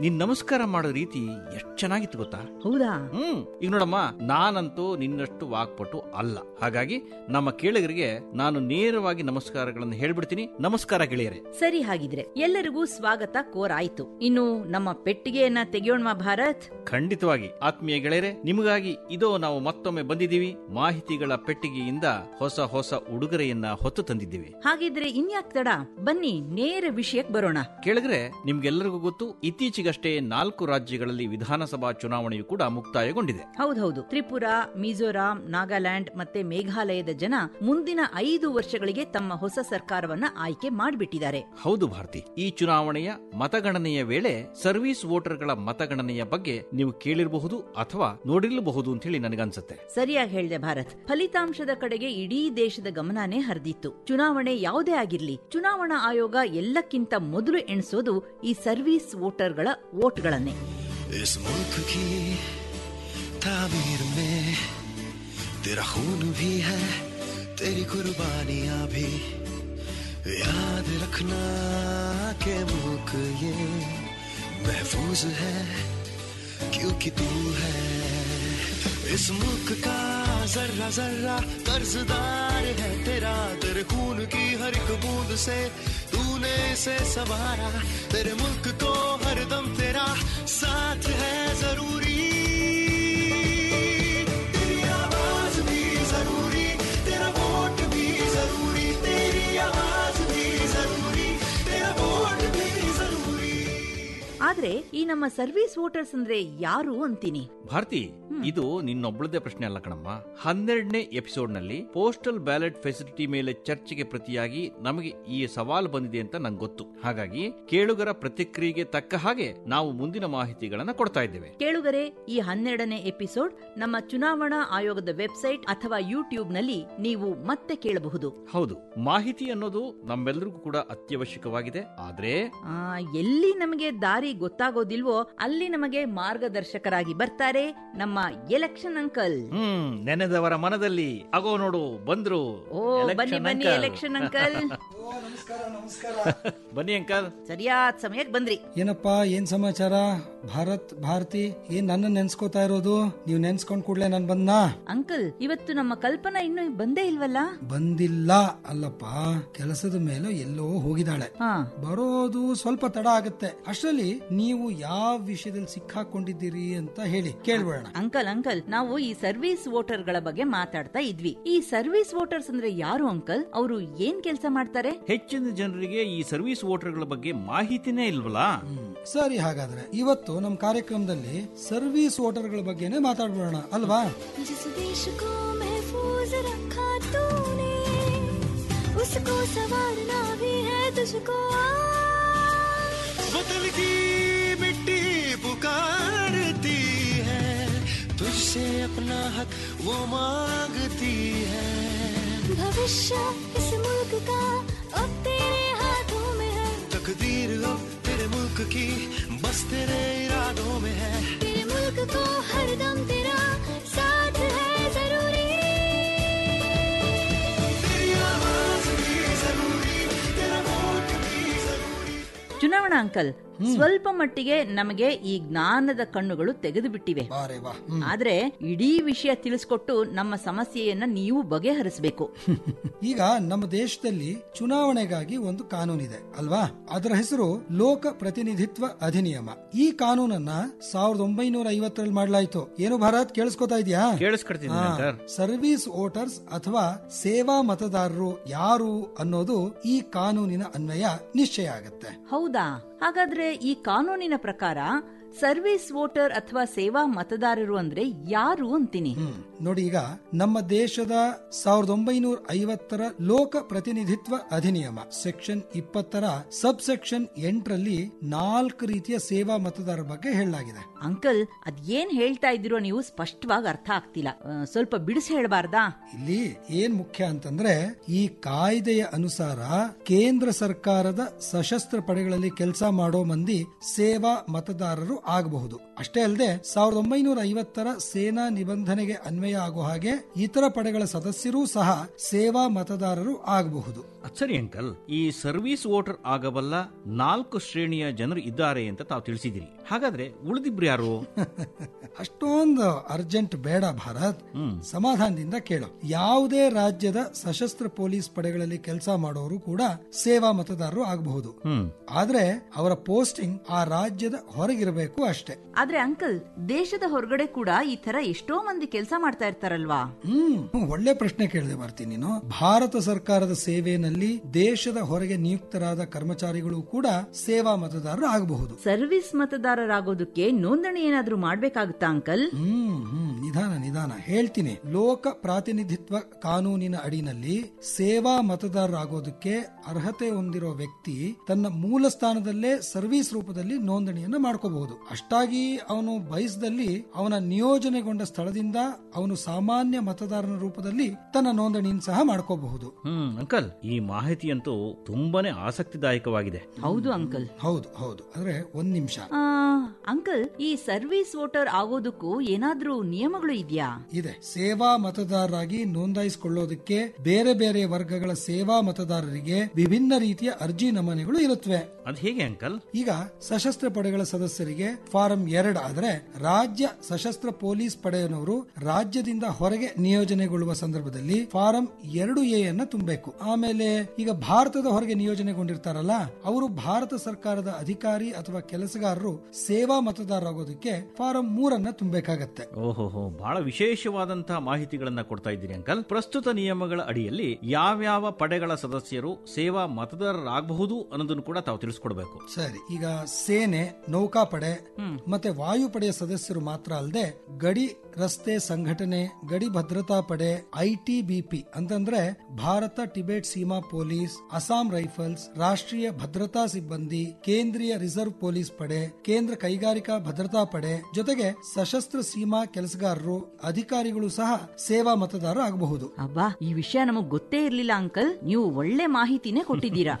ನೀನ್ ನಮಸ್ಕಾರ ಮಾಡೋ ರೀತಿ ಎಷ್ಟ್ ಚೆನ್ನಾಗಿತ್ತು ಗೊತ್ತಾ ಹೌದಾ ಹ್ಮ್ ಈಗ ನೋಡಮ್ಮ ನಾನಂತೂ ನಿನ್ನಷ್ಟು ವಾಕ್ಪಟು ಅಲ್ಲ ಹಾಗಾಗಿ ನಮ್ಮ ಕೇಳಿಗರಿಗೆ ನಾನು ನೇರವಾಗಿ ನಮಸ್ಕಾರಗಳನ್ನು ಹೇಳ್ಬಿಡ್ತೀನಿ ನಮಸ್ಕಾರ ಗೆಳೆಯರೆ ಸರಿ ಹಾಗಿದ್ರೆ ಎಲ್ಲರಿಗೂ ಸ್ವಾಗತ ಕೋರಾಯ್ತು ಇನ್ನು ನಮ್ಮ ಪೆಟ್ಟಿಗೆಯನ್ನ ತೆಗೆಯೋಣ ಭಾರತ್ ಖಂಡಿತವಾಗಿ ಆತ್ಮೀಯ ಗೆಳೆಯರೆ ನಿಮಗಾಗಿ ಇದೋ ನಾವು ಮತ್ತೊಮ್ಮೆ ಬಂದಿದ್ದೀವಿ ಮಾಹಿತಿಗಳ ಪೆಟ್ಟಿಗೆಯಿಂದ ಹೊಸ ಹೊಸ ಉಡುಗೊರೆಯನ್ನ ಹೊತ್ತು ತಂದಿದ್ದೀವಿ ಹಾಗಿದ್ರೆ ಇನ್ಯಾಕ್ ತಡ ಬನ್ನಿ ನೇರ ವಿಷಯಕ್ಕೆ ಬರೋಣ ಕೇಳಿದ್ರೆ ನಿಮ್ಗೆಲ್ಲರಿಗೂ ಗೊತ್ತು ಇತ್ತೀಚೆಗಷ್ಟೇ ನಾಲ್ಕು ರಾಜ್ಯಗಳಲ್ಲಿ ವಿಧಾನಸಭಾ ಚುನಾವಣೆಯು ಕೂಡ ಮುಕ್ತಾಯಗೊಂಡಿದೆ ಹೌದೌದು ತ್ರಿಪುರಾ ಮಿಜೋರಾಂ ನಾಗಾಲ್ಯಾಂಡ್ ಮತ್ತೆ ಮೇಘಾಲಯದ ಜನ ಮುಂದಿನ ಐದು ವರ್ಷಗಳಿಗೆ ತಮ್ಮ ಹೊಸ ಸರ್ಕಾರವನ್ನ ಆಯ್ಕೆ ಮಾಡಿಬಿಟ್ಟಿದ್ದಾರೆ ಹೌದು ಭಾರತಿ ಈ ಚುನಾವಣೆಯ ಮತಗಣನೆಯ ವೇಳೆ ಸರ್ವಿಸ್ ವೋಟರ್ಗಳ ಮತಗಣನೆಯ ಬಗ್ಗೆ ನೀವು ಕೇಳಿರಬಹುದು ಅಥವಾ ನೋಡಿರಬಹುದು ಅಂತ ಹೇಳಿ ನನಗನ್ಸುತ್ತೆ ಸರಿಯಾಗಿ ಹೇಳ್ದೆ ಭಾರತ್ ಫಲಿತಾಂಶದ ಕಡೆಗೆ ಇಡೀ ದೇಶದ ಗಮನನೇ ಹರಿದಿತ್ತು ಚುನಾವಣೆ ಯಾವುದೇ ಆಗಿರ್ಲಿ ಚುನಾವಣಾ ಆಯೋಗ ಎಲ್ಲಕ್ಕಿಂತ ಮೊದಲು ಎಣಿಸೋದು ಈ ಸರ್ವಿಸ್ ವೋಟರ್ಗಳ ವೋಟ್ಗಳನ್ನೇ इस मुल्क की तामीर में तेरा खून भी है तेरी कुर्बानियां भी याद रखना के मुल्क ये महफूज है क्योंकि तू है इस मुल्क का जर्रा जर्रा कर्जदार है तेरा तेरे खून की हर एक बूंद से तूने इसे संवारा तेरे मुल्क को हरदम तेरा साथ है जरूरी तेरी आवाज भी जरूरी तेरा वोट भी जरूरी तेरी आवाज भी जरूरी तेरा वोट भी जरूरी ಆದ್ರೆ ಈ ನಮ್ಮ ಸರ್ವಿಸ್ ವೋಟರ್ಸ್ ಅಂದ್ರೆ ಯಾರು ಅಂತೀನಿ ಭಾರತಿ ಇದು ನಿನ್ನೊಬ್ಬಳದೇ ಪ್ರಶ್ನೆ ಅಲ್ಲ ಕಣಮ್ಮ ಹನ್ನೆರಡನೇ ಎಪಿಸೋಡ್ ನಲ್ಲಿ ಪೋಸ್ಟಲ್ ಬ್ಯಾಲೆಟ್ ಫೆಸಿಲಿಟಿ ಮೇಲೆ ಚರ್ಚೆಗೆ ಪ್ರತಿಯಾಗಿ ನಮಗೆ ಈ ಸವಾಲು ಬಂದಿದೆ ಅಂತ ನಂಗೆ ಗೊತ್ತು ಹಾಗಾಗಿ ಕೇಳುಗರ ಪ್ರತಿಕ್ರಿಯೆಗೆ ತಕ್ಕ ಹಾಗೆ ನಾವು ಮುಂದಿನ ಮಾಹಿತಿಗಳನ್ನ ಕೊಡ್ತಾ ಇದ್ದೇವೆ ಕೇಳುಗರೆ ಈ ಹನ್ನೆರಡನೇ ಎಪಿಸೋಡ್ ನಮ್ಮ ಚುನಾವಣಾ ಆಯೋಗದ ವೆಬ್ಸೈಟ್ ಅಥವಾ ಯೂಟ್ಯೂಬ್ ನಲ್ಲಿ ನೀವು ಮತ್ತೆ ಕೇಳಬಹುದು ಹೌದು ಮಾಹಿತಿ ಅನ್ನೋದು ನಮ್ಮೆಲ್ಲರಿಗೂ ಕೂಡ ಅತ್ಯವಶ್ಯಕವಾಗಿದೆ ಆದ್ರೆ ಆ, ಎಲ್ಲಿ ನಮಗೆ ದಾರಿ ಗೊತ್ತಾಗೋದಿಲ್ವೋ ಅಲ್ಲಿ ನಮಗೆ ಮಾರ್ಗದರ್ಶಕರಾಗಿ ಬರ್ತಾರೆ ನಮ್ಮ ಎಲೆಕ್ಷನ್ ಅಂಕಲ್ ಹ್ಮ್ ನೆನೆದವರ ಮನದಲ್ಲಿ ಆಗೋ ನೋಡು ಬಂದ್ರು ಓ Election ಬನ್ನಿ ಬನ್ನಿ uncle. ಎಲೆಕ್ಷನ್ ಅಂಕಲ್ ಬನ್ನಿ ಅಂಕಲ್ ಸರಿಯಾದ ಸಮಯಕ್ಕೆ ಬಂದ್ರಿ ಏನಪ್ಪಾ ಏನ್ ಸಮಾಚಾರ ಭಾರತ್ ಭಾರತಿ ಏನ್ ನನ್ನ ನೆನ್ಸ್ಕೋತಾ ಇರೋದು ನೀವ್ ನೆನ್ಸ್ಕೊಂಡ್ ಕೂಡ್ಲೆ ನಾನ್ ಬಂದ್ನಾ ಅಂಕಲ್ ಇವತ್ತು ನಮ್ಮ ಕಲ್ಪನಾ ಇನ್ನೂ ಬಂದೇ ಇಲ್ವಲ್ಲ ಬಂದಿಲ್ಲ ಅಲ್ಲಪ್ಪ ಕೆಲಸದ ಮೇಲೆ ಎಲ್ಲೋ ಹೋಗಿದ್ದಾಳೆ ಹಾ ಬರೋದು ಸ್ವಲ್ಪ ತಡ ಆಗುತ್ತೆ ಅಷ್ಟರಲ್ಲಿ ನೀವು ಯಾವ ವಿಷಯದಲ್ಲಿ ಸಿಕ್ಕಾಕೊಂಡಿದ್ದೀರಿ ಅಂತ ಹೇಳಿ ಕೇಳ್ಬೇಡ ಅಂಕಲ್ ಅಂಕಲ್ ನಾವು ಈ ಸರ್ವಿಸ್ ವೋಟರ್ಗಳ ಬಗ್ಗೆ ಮಾತಾಡ್ತಾ ಇದ್ವಿ ಈ ಸರ್ವಿಸ್ ವೋಟರ್ಸ್ ಅಂದ್ರೆ ಯಾರು ಅಂಕಲ್ ಅವರು ಏನ್ ಕೆಲಸ ಮಾಡ್ತಾರೆ ಹೆಚ್ಚಿನ ಜನರಿಗೆ ಈ ಸರ್ವಿಸ್ ವೋಟರ್ಗಳ ಬಗ್ಗೆ ಮಾಹಿತಿನೇ ಇಲ್ವಲ್ಲ ಸರಿ ಹಾಗಾದ್ರೆ ಇವತ್ತು ನಮ್ ಕಾರ್ಯಕ್ರಮದಲ್ಲಿ ಸರ್ವಿಸ್ ವೋಟರ್ಗಳ ಬಗ್ಗೆನೇ ಮಾತಾಡ್ಬೋಣ ಅಲ್ವಾ जिस देश को महफूज रखा तूने उसको संवारना भी है तुझको वतन की मिट्टी पुकारती है तुझसे अपना हक वो मांगती है भविष्य इस मुल्क का अब तेरे हाथों में है तकदीर अब तेरे मुल्क की बस तेरे इरादों में है तेरे मुल्क को हरदम तेरा साथ है जरूरी तेरी आवाज भी जरूरी तेरा वोट भी जरूरी ಚುನಾವಣಾ ಅಂಕಲ್ ಸ್ವಲ್ಪ ಮಟ್ಟಿಗೆ ನಮಗೆ ಈ ಜ್ಞಾನದ ಕಣ್ಣುಗಳು ತೆಗೆದು ಬಿಟ್ಟಿವೆ ಆದ್ರೆ ಇಡೀ ವಿಷಯ ತಿಳಿಸ್ಕೊಟ್ಟು ನಮ್ಮ ಸಮಸ್ಯೆಯನ್ನ ನೀವು ಬಗೆಹರಿಸಬೇಕು ಈಗ ನಮ್ಮ ದೇಶದಲ್ಲಿ ಚುನಾವಣೆಗಾಗಿ ಒಂದು ಕಾನೂನಿದೆ ಅಲ್ವಾ ಅದರ ಹೆಸರು ಲೋಕ ಪ್ರತಿನಿಧಿತ್ವ ಅಧಿನಿಯಮ ಈ ಕಾನೂನನ್ನ ಸಾವಿರದ ಒಂಬೈನೂರ ಐವತ್ತರಲ್ಲಿ ಮಾಡಲಾಯಿತು ಏನು ಭಾರತ್ ಕೇಳಿಸ್ಕೊತಾ ಇದೆಯಾ ಕೇಳಿಸ್ಕೊಡ್ತೀನಿ ಹಾ. ಸರ್ ಸರ್ವಿಸ್ ವೋಟರ್ಸ್ ಅಥವಾ ಸೇವಾ ಮತದಾರರು ಯಾರು ಅನ್ನೋದು ಈ ಕಾನೂನಿನ ಅನ್ವಯ ನಿಶ್ಚಯ ಆಗತ್ತೆ ಹೌದಾ ಹಾಗಾದ್ರೆ ಈ ಕಾನೂನಿನ ಪ್ರಕಾರ ಸರ್ವಿಸ್ ವೋಟರ್ ಅಥವಾ ಸೇವಾ ಮತದಾರರು ಅಂದ್ರೆ ಯಾರು ಅಂತೀನಿ ನೋಡಿ ಈಗ ನಮ್ಮ ದೇಶದ ಸಾವಿರದ ಒಂಬೈನೂರ ಐವತ್ತರ ಲೋಕ ಪ್ರತಿನಿಧಿತ್ವ ಅಧಿನಿಯಮ ಸೆಕ್ಷನ್ ಇಪ್ಪತ್ತರ ಸಬ್ ಸೆಕ್ಷನ್ ಎಂಟರಲ್ಲಿ ನಾಲ್ಕು ರೀತಿಯ ಸೇವಾ ಮತದಾರರ ಬಗ್ಗೆ ಹೇಳಲಾಗಿದೆ ಅಂಕಲ್ ಅದ್ ಏನ್ ಹೇಳ್ತಾ ಇದ್ದೀರೋ ನೀವು ಸ್ಪಷ್ಟವಾಗಿ ಅರ್ಥ ಆಗ್ತಿಲ್ಲ ಆ, ಸ್ವಲ್ಪ ಬಿಡಿಸಿ ಹೇಳ್ಬಾರ್ದಾ ಇಲ್ಲಿ ಏನ್ ಮುಖ್ಯ ಅಂತಂದ್ರೆ ಈ ಕಾಯ್ದೆಯ ಅನುಸಾರ ಕೇಂದ್ರ ಸರ್ಕಾರದ ಸಶಸ್ತ್ರ ಪಡೆಗಳಲ್ಲಿ ಕೆಲಸ ಮಾಡೋ ಮಂದಿ ಸೇವಾ ಮತದಾರರು ಆಗಬಹುದು ಅಷ್ಟೇ ಅಲ್ಲದೆ ಸಾವಿರದ ಒಂಬೈನೂರ ಐವತ್ತರ ಸೇನಾ ನಿಬಂಧನೆಗೆ ಅನ್ವಯ ಆಗೋ ಹಾಗೆ ಇತರ ಪಡೆಗಳ ಸದಸ್ಯರೂ ಸಹ ಸೇವಾ ಮತದಾರರು ಆಗಬಹುದು ಸರಿ ಅಂಕಲ್ ಈ ಸರ್ವಿಸ್ ವೋಟರ್ ಆಗಬಲ್ಲ ನಾಲ್ಕು ಶ್ರೇಣಿಯ ಜನರು ಇದ್ದಾರೆ ಅಂತ ತಾವು ತಿಳಿಸಿದಿರಿ ಹಾಗಾದ್ರೆ ಉಳಿದಿಬ್ರು ಯಾರು ಅಷ್ಟೊಂದು ಅರ್ಜೆಂಟ್ ಬೇಡ ಭಾರತ್ ಸಮಾಧಾನದಿಂದ ಕೇಳು ಯಾವುದೇ ರಾಜ್ಯದ ಸಶಸ್ತ್ರ ಪೊಲೀಸ್ ಪಡೆಗಳಲ್ಲಿ ಕೆಲಸ ಮಾಡೋರು ಕೂಡ ಸೇವಾ ಮತದಾರರು ಆಗಬಹುದು ಹ್ಮ್ ಆದ್ರೆ ಅವರ ಪೋಸ್ಟಿಂಗ್ ಆ ರಾಜ್ಯದ ಹೊರಗಿರಬೇಕು ಅಷ್ಟೇ ಆದ್ರೆ ಅಂಕಲ್ ದೇಶದ ಹೊರಗಡೆ ಕೂಡ ಈ ತರ ಎಷ್ಟೋ ಮಂದಿ ಕೆಲಸ ಮಾಡ್ತಾ ಇರ್ತಾರಲ್ವಾ ಹ್ಮ್ ಹ್ಮ್, ಒಳ್ಳೆ ಪ್ರಶ್ನೆ ಕೇಳಿದೆ ಬರ್ತೀನಿ ನೀನು ಭಾರತ ಸರ್ಕಾರದ ಸೇವೆಯಲ್ಲಿ ದೇಶದ ಹೊರಗೆ ನಿಯುಕ್ತರಾದ ಕರ್ಮಚಾರಿಗಳು ಕೂಡ ಸೇವಾ ಮತದಾರರು ಆಗಬಹುದು ಸರ್ವಿಸ್ ಮತದಾರರಾಗೋದಕ್ಕೆ ನೋಂದಣಿ ಏನಾದ್ರೂ ಮಾಡ್ಬೇಕಾಗುತ್ತಾ ಅಂಕಲ್ ಹ್ಮ್ ಹ್ಮ್ ನಿಧಾನ ನಿಧಾನ ಹೇಳ್ತೀನಿ ಲೋಕ ಪ್ರಾತಿನಿಧಿತ್ವ ಕಾನೂನಿನ ಅಡಿನಲ್ಲಿ ಸೇವಾ ಮತದಾರರಾಗೋದಕ್ಕೆ ಅರ್ಹತೆ ಹೊಂದಿರೋ ವ್ಯಕ್ತಿ ತನ್ನ ಮೂಲ ಸ್ಥಾನದಲ್ಲೇ ಸರ್ವಿಸ್ ರೂಪದಲ್ಲಿ ನೋಂದಣಿಯನ್ನ ಮಾಡ್ಕೋಬಹುದು ಅಷ್ಟಾಗಿ ಅವನು ಬಯಸದಲ್ಲಿ ಅವನ ನಿಯೋಜನೆಗೊಂಡ ಸ್ಥಳದಿಂದ ಅವನು ಸಾಮಾನ್ಯ ಮತದಾರನ ರೂಪದಲ್ಲಿ ತನ್ನ ನೋಂದಣಿಯನ್ನು ಸಹ ಮಾಡ್ಕೋಬಹುದು ಹ್ಮ್ ಅಂಕಲ್ ಈ ಮಾಹಿತಿಯಂತೂ ತುಂಬಾನೇ ಆಸಕ್ತಿದಾಯಕವಾಗಿದೆ ಹೌದು ಅಂಕಲ್ ಹೌದು ಹೌದು ಅಂದ್ರೆ ಒಂದ್ ನಿಮಿಷ ಆ, ಅಂಕಲ್ ಈ ಸರ್ವಿಸ್ ವೋಟರ್ ಆಗೋದಕ್ಕೂ ಏನಾದ್ರೂ ನಿಯಮಗಳು ಇದೆಯಾ ಇದೆ ಸೇವಾ ಮತದಾರರಾಗಿ ನೋಂದಾಯಿಸಿಕೊಳ್ಳೋದಕ್ಕೆ ಬೇರೆ ಬೇರೆ ವರ್ಗಗಳ ಸೇವಾ ಮತದಾರರಿಗೆ ವಿಭಿನ್ನ ರೀತಿಯ ಅರ್ಜಿ ನಮೂನೆಗಳು ಇರುತ್ತವೆ ಅದ್ ಹೇಗೆ ಅಂಕಲ್ ಈಗ ಸಶಸ್ತ್ರ ಪಡೆಗಳ ಸದಸ್ಯರಿಗೆ ಫಾರಂ ಎರಡ್ ಆದ್ರೆ ರಾಜ್ಯ ಸಶಸ್ತ್ರ ಪೊಲೀಸ್ ಪಡೆಯನವರು ರಾಜ್ಯದಿಂದ ಹೊರಗೆ ನಿಯೋಜನೆಗೊಳ್ಳುವ ಸಂದರ್ಭದಲ್ಲಿ ಫಾರಂ ಎರಡು ಎ ಅನ್ನ ತುಂಬಬೇಕು ಆಮೇಲೆ ಈಗ ಭಾರತದ ಹೊರಗೆ ನಿಯೋಜನೆಗೊಂಡಿರ್ತಾರಲ್ಲ ಅವರು ಭಾರತ ಸರ್ಕಾರದ ಅಧಿಕಾರಿ ಅಥವಾ ಕೆಲಸಗಾರರು ಸೇವಾ ಮತದಾರರಾಗೋದಕ್ಕೆ ಫಾರಂ ಮೂರನ್ನ ತುಂಬಬೇಕಾಗತ್ತೆ ಓಹೋಹೋ ಬಹಳ ವಿಶೇಷವಾದಂತಹ ಮಾಹಿತಿಗಳನ್ನ ಕೊಡ್ತಾ ಇದ್ದೀರಿ ಅಂಕಲ್ ಪ್ರಸ್ತುತ ನಿಯಮಗಳ ಅಡಿಯಲ್ಲಿ ಯಾವ್ಯಾವ ಪಡೆಗಳ ಸದಸ್ಯರು ಸೇವಾ ಮತದಾರರಾಗಬಹುದು ಅನ್ನೋದನ್ನು ಕೂಡ ತಾವು ತಿಳಿಸ್ಕೊಡ್ಬೇಕು ಸರಿ ಈಗ ಸೇನೆ ನೌಕಾಪಡೆ ಮತ್ತೆ ವಾಯುಪಡೆಯ ಸದಸ್ಯರು ಮಾತ್ರ ಅಲ್ಲದೆ ಗಡಿ ರಸ್ತೆ ಸಂಘಟನೆ ಗಡಿ ಭದ್ರತಾ ಪಡೆ ಐಟಿಬಿಪಿ ಅಂತಂದ್ರೆ Bharat Tibet Seema police Assam rifles ರಾಷ್ಟ್ರೀಯ ಭದ್ರತಾ ಸಿಬ್ಬಂದಿ ಕೇಂದ್ರೀಯ ರಿಸರ್ವ್ ಪೊಲೀಸ್ ಪಡೆ ಕೇಂದ್ರ ಕೈಗಾರಿಕಾ ಭದ್ರತಾ ಪಡೆ ಜೊತೆಗೆ ಸಶಸ್ತ್ರ ಸೀಮಾ ಕೆಲಸಗಾರರು ಅಧಿಕಾರಿಗಳು ಸಹ ಸೇವಾ ಮತದಾರ ಆಗಬಹುದು ಅಬ್ಬಾ ಈ ವಿಷಯ ನಮಗ್ ಗೊತ್ತೇ ಇರ್ಲಿಲ್ಲ ಅಂಕಲ್ ನೀವು ಒಳ್ಳೆ ಮಾಹಿತಿನೇ ಕೊಟ್ಟಿದ್ದೀರಾ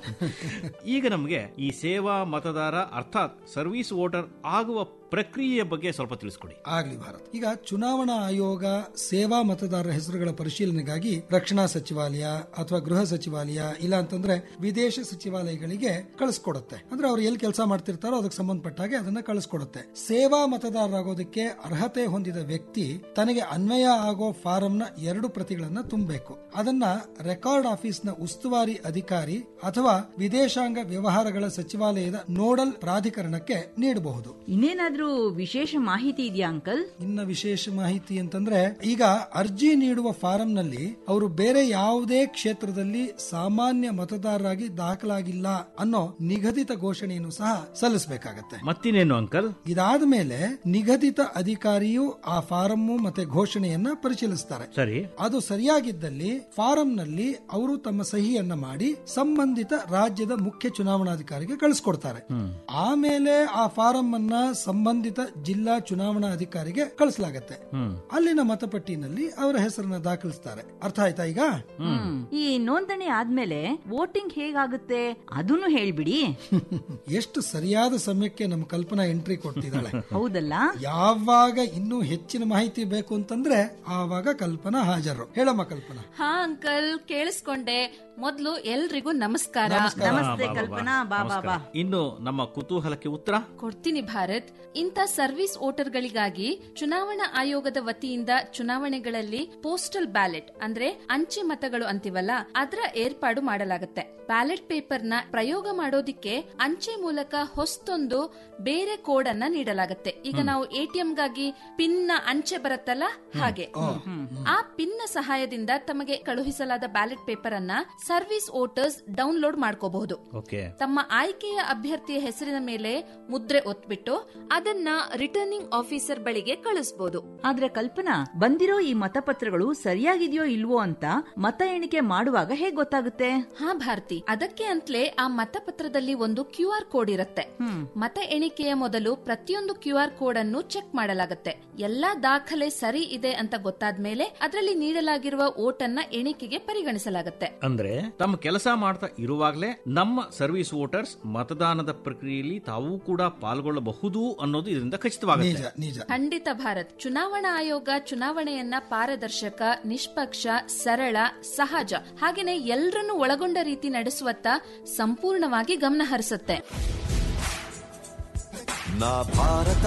ಈಗ ನಮಗೆ ಈ ಸೇವಾ ಮತದಾರ ಅರ್ಥಾತ್ ಸರ್ವಿಸ್ ವೋಟರ್ ಆಗುವ ಪ್ರಕ್ರಿಯೆಯ ಬಗ್ಗೆ ಸ್ವಲ್ಪ ತಿಳಿಸ್ಕೊಡಿ ಆಗ್ಲಿ ಭಾರತ್ ಈಗ ಚುನಾವಣಾ ಆಯೋಗ ಸೇವಾ ಮತದಾರರ ಹೆಸರುಗಳ ಪರಿಶೀಲನೆಗಾಗಿ ರಕ್ಷಣಾ ಸಚಿವಾಲಯ ಅಥವಾ ಗೃಹ ಸಚಿವಾಲಯ ಇಲ್ಲ ಅಂತಂದ್ರೆ ವಿದೇಶ ಸಚಿವಾಲಯಗಳಿಗೆ ಕಳಿಸ್ಕೊಡುತ್ತೆ ಅಂದ್ರೆ ಅವ್ರು ಎಲ್ಲಿ ಕೆಲಸ ಮಾಡ್ತಿರ್ತಾರೋ ಅದಕ್ಕೆ ಸಂಬಂಧಪಟ್ಟ ಹಾಗೆ ಅದನ್ನ ಕಳಿಸ್ಕೊಡುತ್ತೆ ಸೇವಾ ಮತದಾರರಾಗೋದಕ್ಕೆ ಅರ್ಹತೆ ಹೊಂದಿದ ವ್ಯಕ್ತಿ ತನಗೆ ಅನ್ವಯ ಆಗೋ ಫಾರಂನ ಎರಡು ಪ್ರತಿಗಳನ್ನ ತುಂಬಬೇಕು ಅದನ್ನ ರೆಕಾರ್ಡ್ ಆಫೀಸ್ನ ಉಸ್ತುವಾರಿ ಅಧಿಕಾರಿ ಅಥವಾ ವಿದೇಶಾಂಗ ವ್ಯವಹಾರಗಳ ಸಚಿವಾಲಯದ ನೋಡಲ್ ಪ್ರಾಧಿಕರಣಕ್ಕೆ ನೀಡಬಹುದು ಇನ್ನೇನಾದ್ರೂ ವಿಶೇಷ ಮಾಹಿತಿ ಇದೆಯಾ ಅಂಕಲ್ ಇನ್ನ ವಿಶೇಷ ಮಾಹಿತಿ ಅಂತಂದ್ರೆ ಈಗ ಅರ್ಜಿ ನೀಡುವ ಫಾರಂನಲ್ಲಿ ಅವರು ಬೇರೆ ಯಾವುದೇ ಕ್ಷೇತ್ರದಲ್ಲಿ ಸಾಮಾನ್ಯ ಮತದಾರರಾಗಿ ದಾಖಲಾಗಿಲ್ಲ ಅನ್ನೋ ನಿಗದಿತ ಘೋಷಣೆಯನ್ನು ಸಹ ಸಲ್ಲಿಸಬೇಕಾಗತ್ತೆ ಮತ್ತಿನೇನು ಅಂಕಲ್ ಇದಾದ ಮೇಲೆ ನಿಗದಿತ ಅಧಿಕಾರಿಯು ಆ ಫಾರಂ ಮತ್ತೆ ಘೋಷಣೆಯನ್ನ ಪರಿಶೀಲಿಸ್ತಾರೆ ಸರಿ ಅದು ಸರಿಯಾಗಿದ್ದಲ್ಲಿ ಫಾರಂನಲ್ಲಿ ಅವರು ತಮ್ಮ ಸಹಿಯನ್ನ ಮಾಡಿ ಸಂಬಂಧಿತ ರಾಜ್ಯದ ಮುಖ್ಯ ಚುನಾವಣಾಧಿಕಾರಿಗೆ ಕಳಿಸ್ಕೊಡ್ತಾರೆ ಆಮೇಲೆ ಆ ಫಾರಂ ಅನ್ನ ಸಂಬಂಧಿತ ಜಿಲ್ಲಾ ಚುನಾವಣಾ ಅಧಿಕಾರಿಗೆ ಕಳಿಸಲಾಗತ್ತೆ ಹ್ಮ್ ಅಲ್ಲಿನ ಮತಪಟ್ಟಿನಲ್ಲಿ ಅವರ ಹೆಸರನ್ನ ದಾಖಲಿಸ್ತಾರೆ ಅರ್ಥ ಆಯ್ತಾ ಈಗ ಈ ನೋಂದಣಿ ಆದ್ಮೇಲೆ ವೋಟಿಂಗ್ ಹೇಗಾಗುತ್ತೆ ಅದನ್ನು ಹೇಳ್ಬಿಡಿ ಎಷ್ಟು ಸರಿಯಾದ ಸಮಯಕ್ಕೆ ನಮ್ಮ ಕಲ್ಪನಾ ಎಂಟ್ರಿ ಕೊಡ್ತಿದ್ದಾಳೆ ಹೌದಲ್ಲ ಯಾವಾಗ ಇನ್ನೂ ಹೆಚ್ಚಿನ ಮಾಹಿತಿ ಬೇಕು ಅಂತಂದ್ರೆ ಆವಾಗ ಕಲ್ಪನಾ ಹಾಜರು ಹೇಳಮ್ಮ ಕಲ್ಪನಾ ಹಾ ಅಂಕಲ್ ಕೇಳಿಸ್ಕೊಂಡೆ ಮೊದ್ಲು ಎಲ್ರಿಗೂ ನಮಸ್ಕಾರ ನಮಸ್ತೆ ಕಲ್ಪನಾ ಬಾ ಬಾ ಬಾ ಇನ್ನು ನಮ್ಮ ಕುತೂಹಲಕ್ಕೆ ಉತ್ತರ ಕೊಡ್ತೀನಿ ಭಾರತ್ ಇಂಥ ಸರ್ವಿಸ್ ವೋಟರ್ಗಳಿಗಾಗಿ ಚುನಾವಣಾ ಆಯೋಗದ ವತಿಯಿಂದ ಚುನಾವಣೆಗಳಲ್ಲಿ ಪೋಸ್ಟಲ್ ಬ್ಯಾಲೆಟ್ ಅಂದ್ರೆ ಅಂಚೆ ಮತಗಳು ಅಂತೀವಲ್ಲ ಅದರ ಏರ್ಪಾಡು ಮಾಡಲಾಗುತ್ತೆ ಬ್ಯಾಲೆಟ್ ಪೇಪರ್ ನ ಪ್ರಯೋಗ ಮಾಡೋದಿಕ್ಕೆ ಅಂಚೆ ಮೂಲಕ ಹೊಸ್ತೊಂದು ಬೇರೆ ಕೋಡ್ ಅನ್ನ ನೀಡಲಾಗುತ್ತೆ ಈಗ ನಾವು ಎಟಿಎಂ ಗಾಗಿ ಪಿನ್ ನ ಅಂಚೆ ಬರುತ್ತಲ್ಲ ಹಾಗೆ ಆ ಪಿನ್ ನ ಸಹಾಯದಿಂದ ತಮಗೆ ಕಳುಹಿಸಲಾದ ಬ್ಯಾಲೆಟ್ ಪೇಪರ್ ಅನ್ನ ಸರ್ವಿಸ್ ವೋಟರ್ಸ್ ಡೌನ್ಲೋಡ್ ಮಾಡ್ಕೋಬಹುದು ಓಕೆ ತಮ್ಮ ಆಯ್ಕೆಯ ಅಭ್ಯರ್ಥಿಯ ಹೆಸರಿನ ಮೇಲೆ ಮುದ್ರೆ ಒತ್ಬಿಟ್ಟು ಅದನ್ನ ರಿಟರ್ನಿಂಗ್ ಆಫೀಸರ್ ಬಳಿಗೆ ಕಳಿಸಬಹುದು ಆದ್ರೆ ಕಲ್ಪನಾ ಬಂದಿರೋ ಈ ಮತಪತ್ರಗಳು ಸರಿಯಾಗಿದೆಯೋ ಇಲ್ವೋ ಅಂತ ಮತ ಎಣಿಕೆ ಮಾಡುವಾಗ ಹೇಗ್ ಗೊತ್ತಾಗುತ್ತೆ ಹಾ ಭಾರತಿ ಅದಕ್ಕೆ ಅಂತಲೇ ಆ ಮತಪತ್ರದಲ್ಲಿ ಒಂದು ಕ್ಯೂ ಆರ್ ಕೋಡ್ ಇರುತ್ತೆ ಮತ ಎಣಿಕೆಯ ಮೊದಲು ಪ್ರತಿಯೊಂದು ಕ್ಯೂ ಆರ್ ಕೋಡ್ ಅನ್ನು ಚೆಕ್ ಮಾಡಲಾಗುತ್ತೆ ಎಲ್ಲಾ ದಾಖಲೆ ಸರಿ ಇದೆ ಅಂತ ಗೊತ್ತಾದ್ಮೇಲೆ ಅದರಲ್ಲಿ ನೀಡಲಾಗಿರುವ ಓಟನ್ನ ಎಣಿಕೆಗೆ ಪರಿಗಣಿಸಲಾಗುತ್ತೆ ಅಂದ್ರೆ ತಮ್ಮ ಕೆಲಸ ಮಾಡ್ತಾ ಇರುವಾಗಲೇ ನಮ್ಮ ಸರ್ವಿಸ್ ವೋಟರ್ಸ್ ಮತದಾನದ ಪ್ರಕ್ರಿಯೆಯಲ್ಲಿ ತಾವು ಕೂಡ ಪಾಲ್ಗೊಳ್ಳಬಹುದು ಅನ್ನೋ ಅನ್ನೋದು ಇದರಿಂದ ಖಚಿತವಾಗುತ್ತೆ ನಿಜ ಖಂಡಿತ ಭಾರತ್ ಚುನಾವಣಾ ಆಯೋಗ ಚುನಾವಣೆಯನ್ನ ಪಾರದರ್ಶಕ ನಿಷ್ಪಕ್ಷ ಸರಳ ಸಹಜ ಹಾಗೇನೆ ಎಲ್ಲರನ್ನೂ ಒಳಗೊಂಡ ರೀತಿ ನಡೆಸುವತ್ತ ಸಂಪೂರ್ಣವಾಗಿ ಗಮನ ಹರಿಸುತ್ತೆ ನಾ ಭಾರತ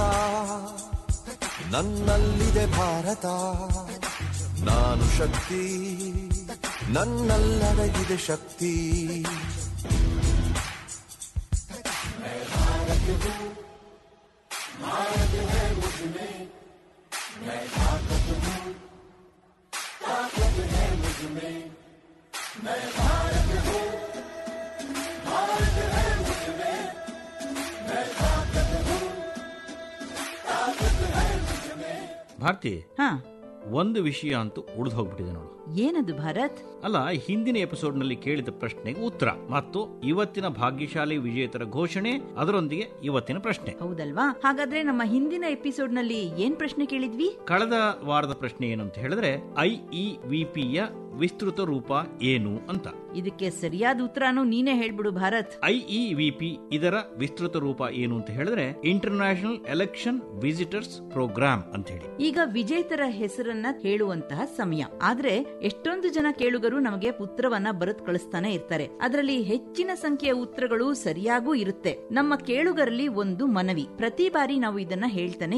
ನನ್ನಲ್ಲಿದೆ ಭಾರತ ನಾನು ಶಕ್ತಿ ನನ್ನಲ್ಲಡಗಿದೆ ಶಕ್ತಿ ಭಾರತಿ ಹಾ ಒಂದು ವಿಷಯ ಅಂತೂ ಉಳಿದು ಹೋಗ್ಬಿಟ್ಟಿದೆ ನೋಡು ಏನದು ಭಾರತ್ ಅಲ್ಲ ಹಿಂದಿನ ಎಪಿಸೋಡ್ ನಲ್ಲಿ ಕೇಳಿದ ಪ್ರಶ್ನೆಗೆ ಉತ್ತರ ಮತ್ತು ಇವತ್ತಿನ ಭಾಗ್ಯಶಾಲಿ ವಿಜೇತರ ಘೋಷಣೆ ಅದರೊಂದಿಗೆ ಇವತ್ತಿನ ಪ್ರಶ್ನೆ ಹೌದಲ್ವಾ ಹಾಗಾದ್ರೆ ನಮ್ಮ ಹಿಂದಿನ ಎಪಿಸೋಡ್ ನಲ್ಲಿ ಏನ್ ಪ್ರಶ್ನೆ ಕೇಳಿದ್ವಿ ಕಳೆದ ವಾರದ ಪ್ರಶ್ನೆ ಏನು ಅಂತ ಹೇಳಿದ್ರೆ ಐಇವಿಪಿಯ ವಿಸ್ತೃತ ರೂಪ ಏನು ಅಂತ ಇದಕ್ಕೆ ಸರಿಯಾದ ಉತ್ತರನು ನೀನೇ ಹೇಳ್ಬಿಡು ಭಾರತ್ ಐಇವಿಪಿ ಇದರ ವಿಸ್ತೃತ ರೂಪ ಏನು ಅಂತ ಹೇಳಿದ್ರೆ ಇಂಟರ್ನ್ಯಾಷನಲ್ ಎಲೆಕ್ಷನ್ ವಿಸಿಟರ್ಸ್ ಪ್ರೋಗ್ರಾಮ್ ಅಂತ ಹೇಳಿ ಈಗ ವಿಜೇತರ ಹೆಸರನ್ನ ಹೇಳುವಂತಹ ಸಮಯ ಆದ್ರೆ ಎಷ್ಟೊಂದು ಜನ ಕೇಳುಗರು ನಮಗೆ ಉತ್ತರವನ್ನ ಬರೆದು ಕಳಿಸ್ತಾನೆ ಇರ್ತಾರೆ ಅದರಲ್ಲಿ ಹೆಚ್ಚಿನ ಸಂಖ್ಯೆಯ ಉತ್ತರಗಳು ಸರಿಯಾಗೂ ಇರುತ್ತೆ ನಮ್ಮ ಕೇಳುಗರಲ್ಲಿ ಒಂದು ಮನವಿ ಪ್ರತಿ ಬಾರಿ ನಾವು ಇದನ್ನ ಹೇಳ್ತಾನೆ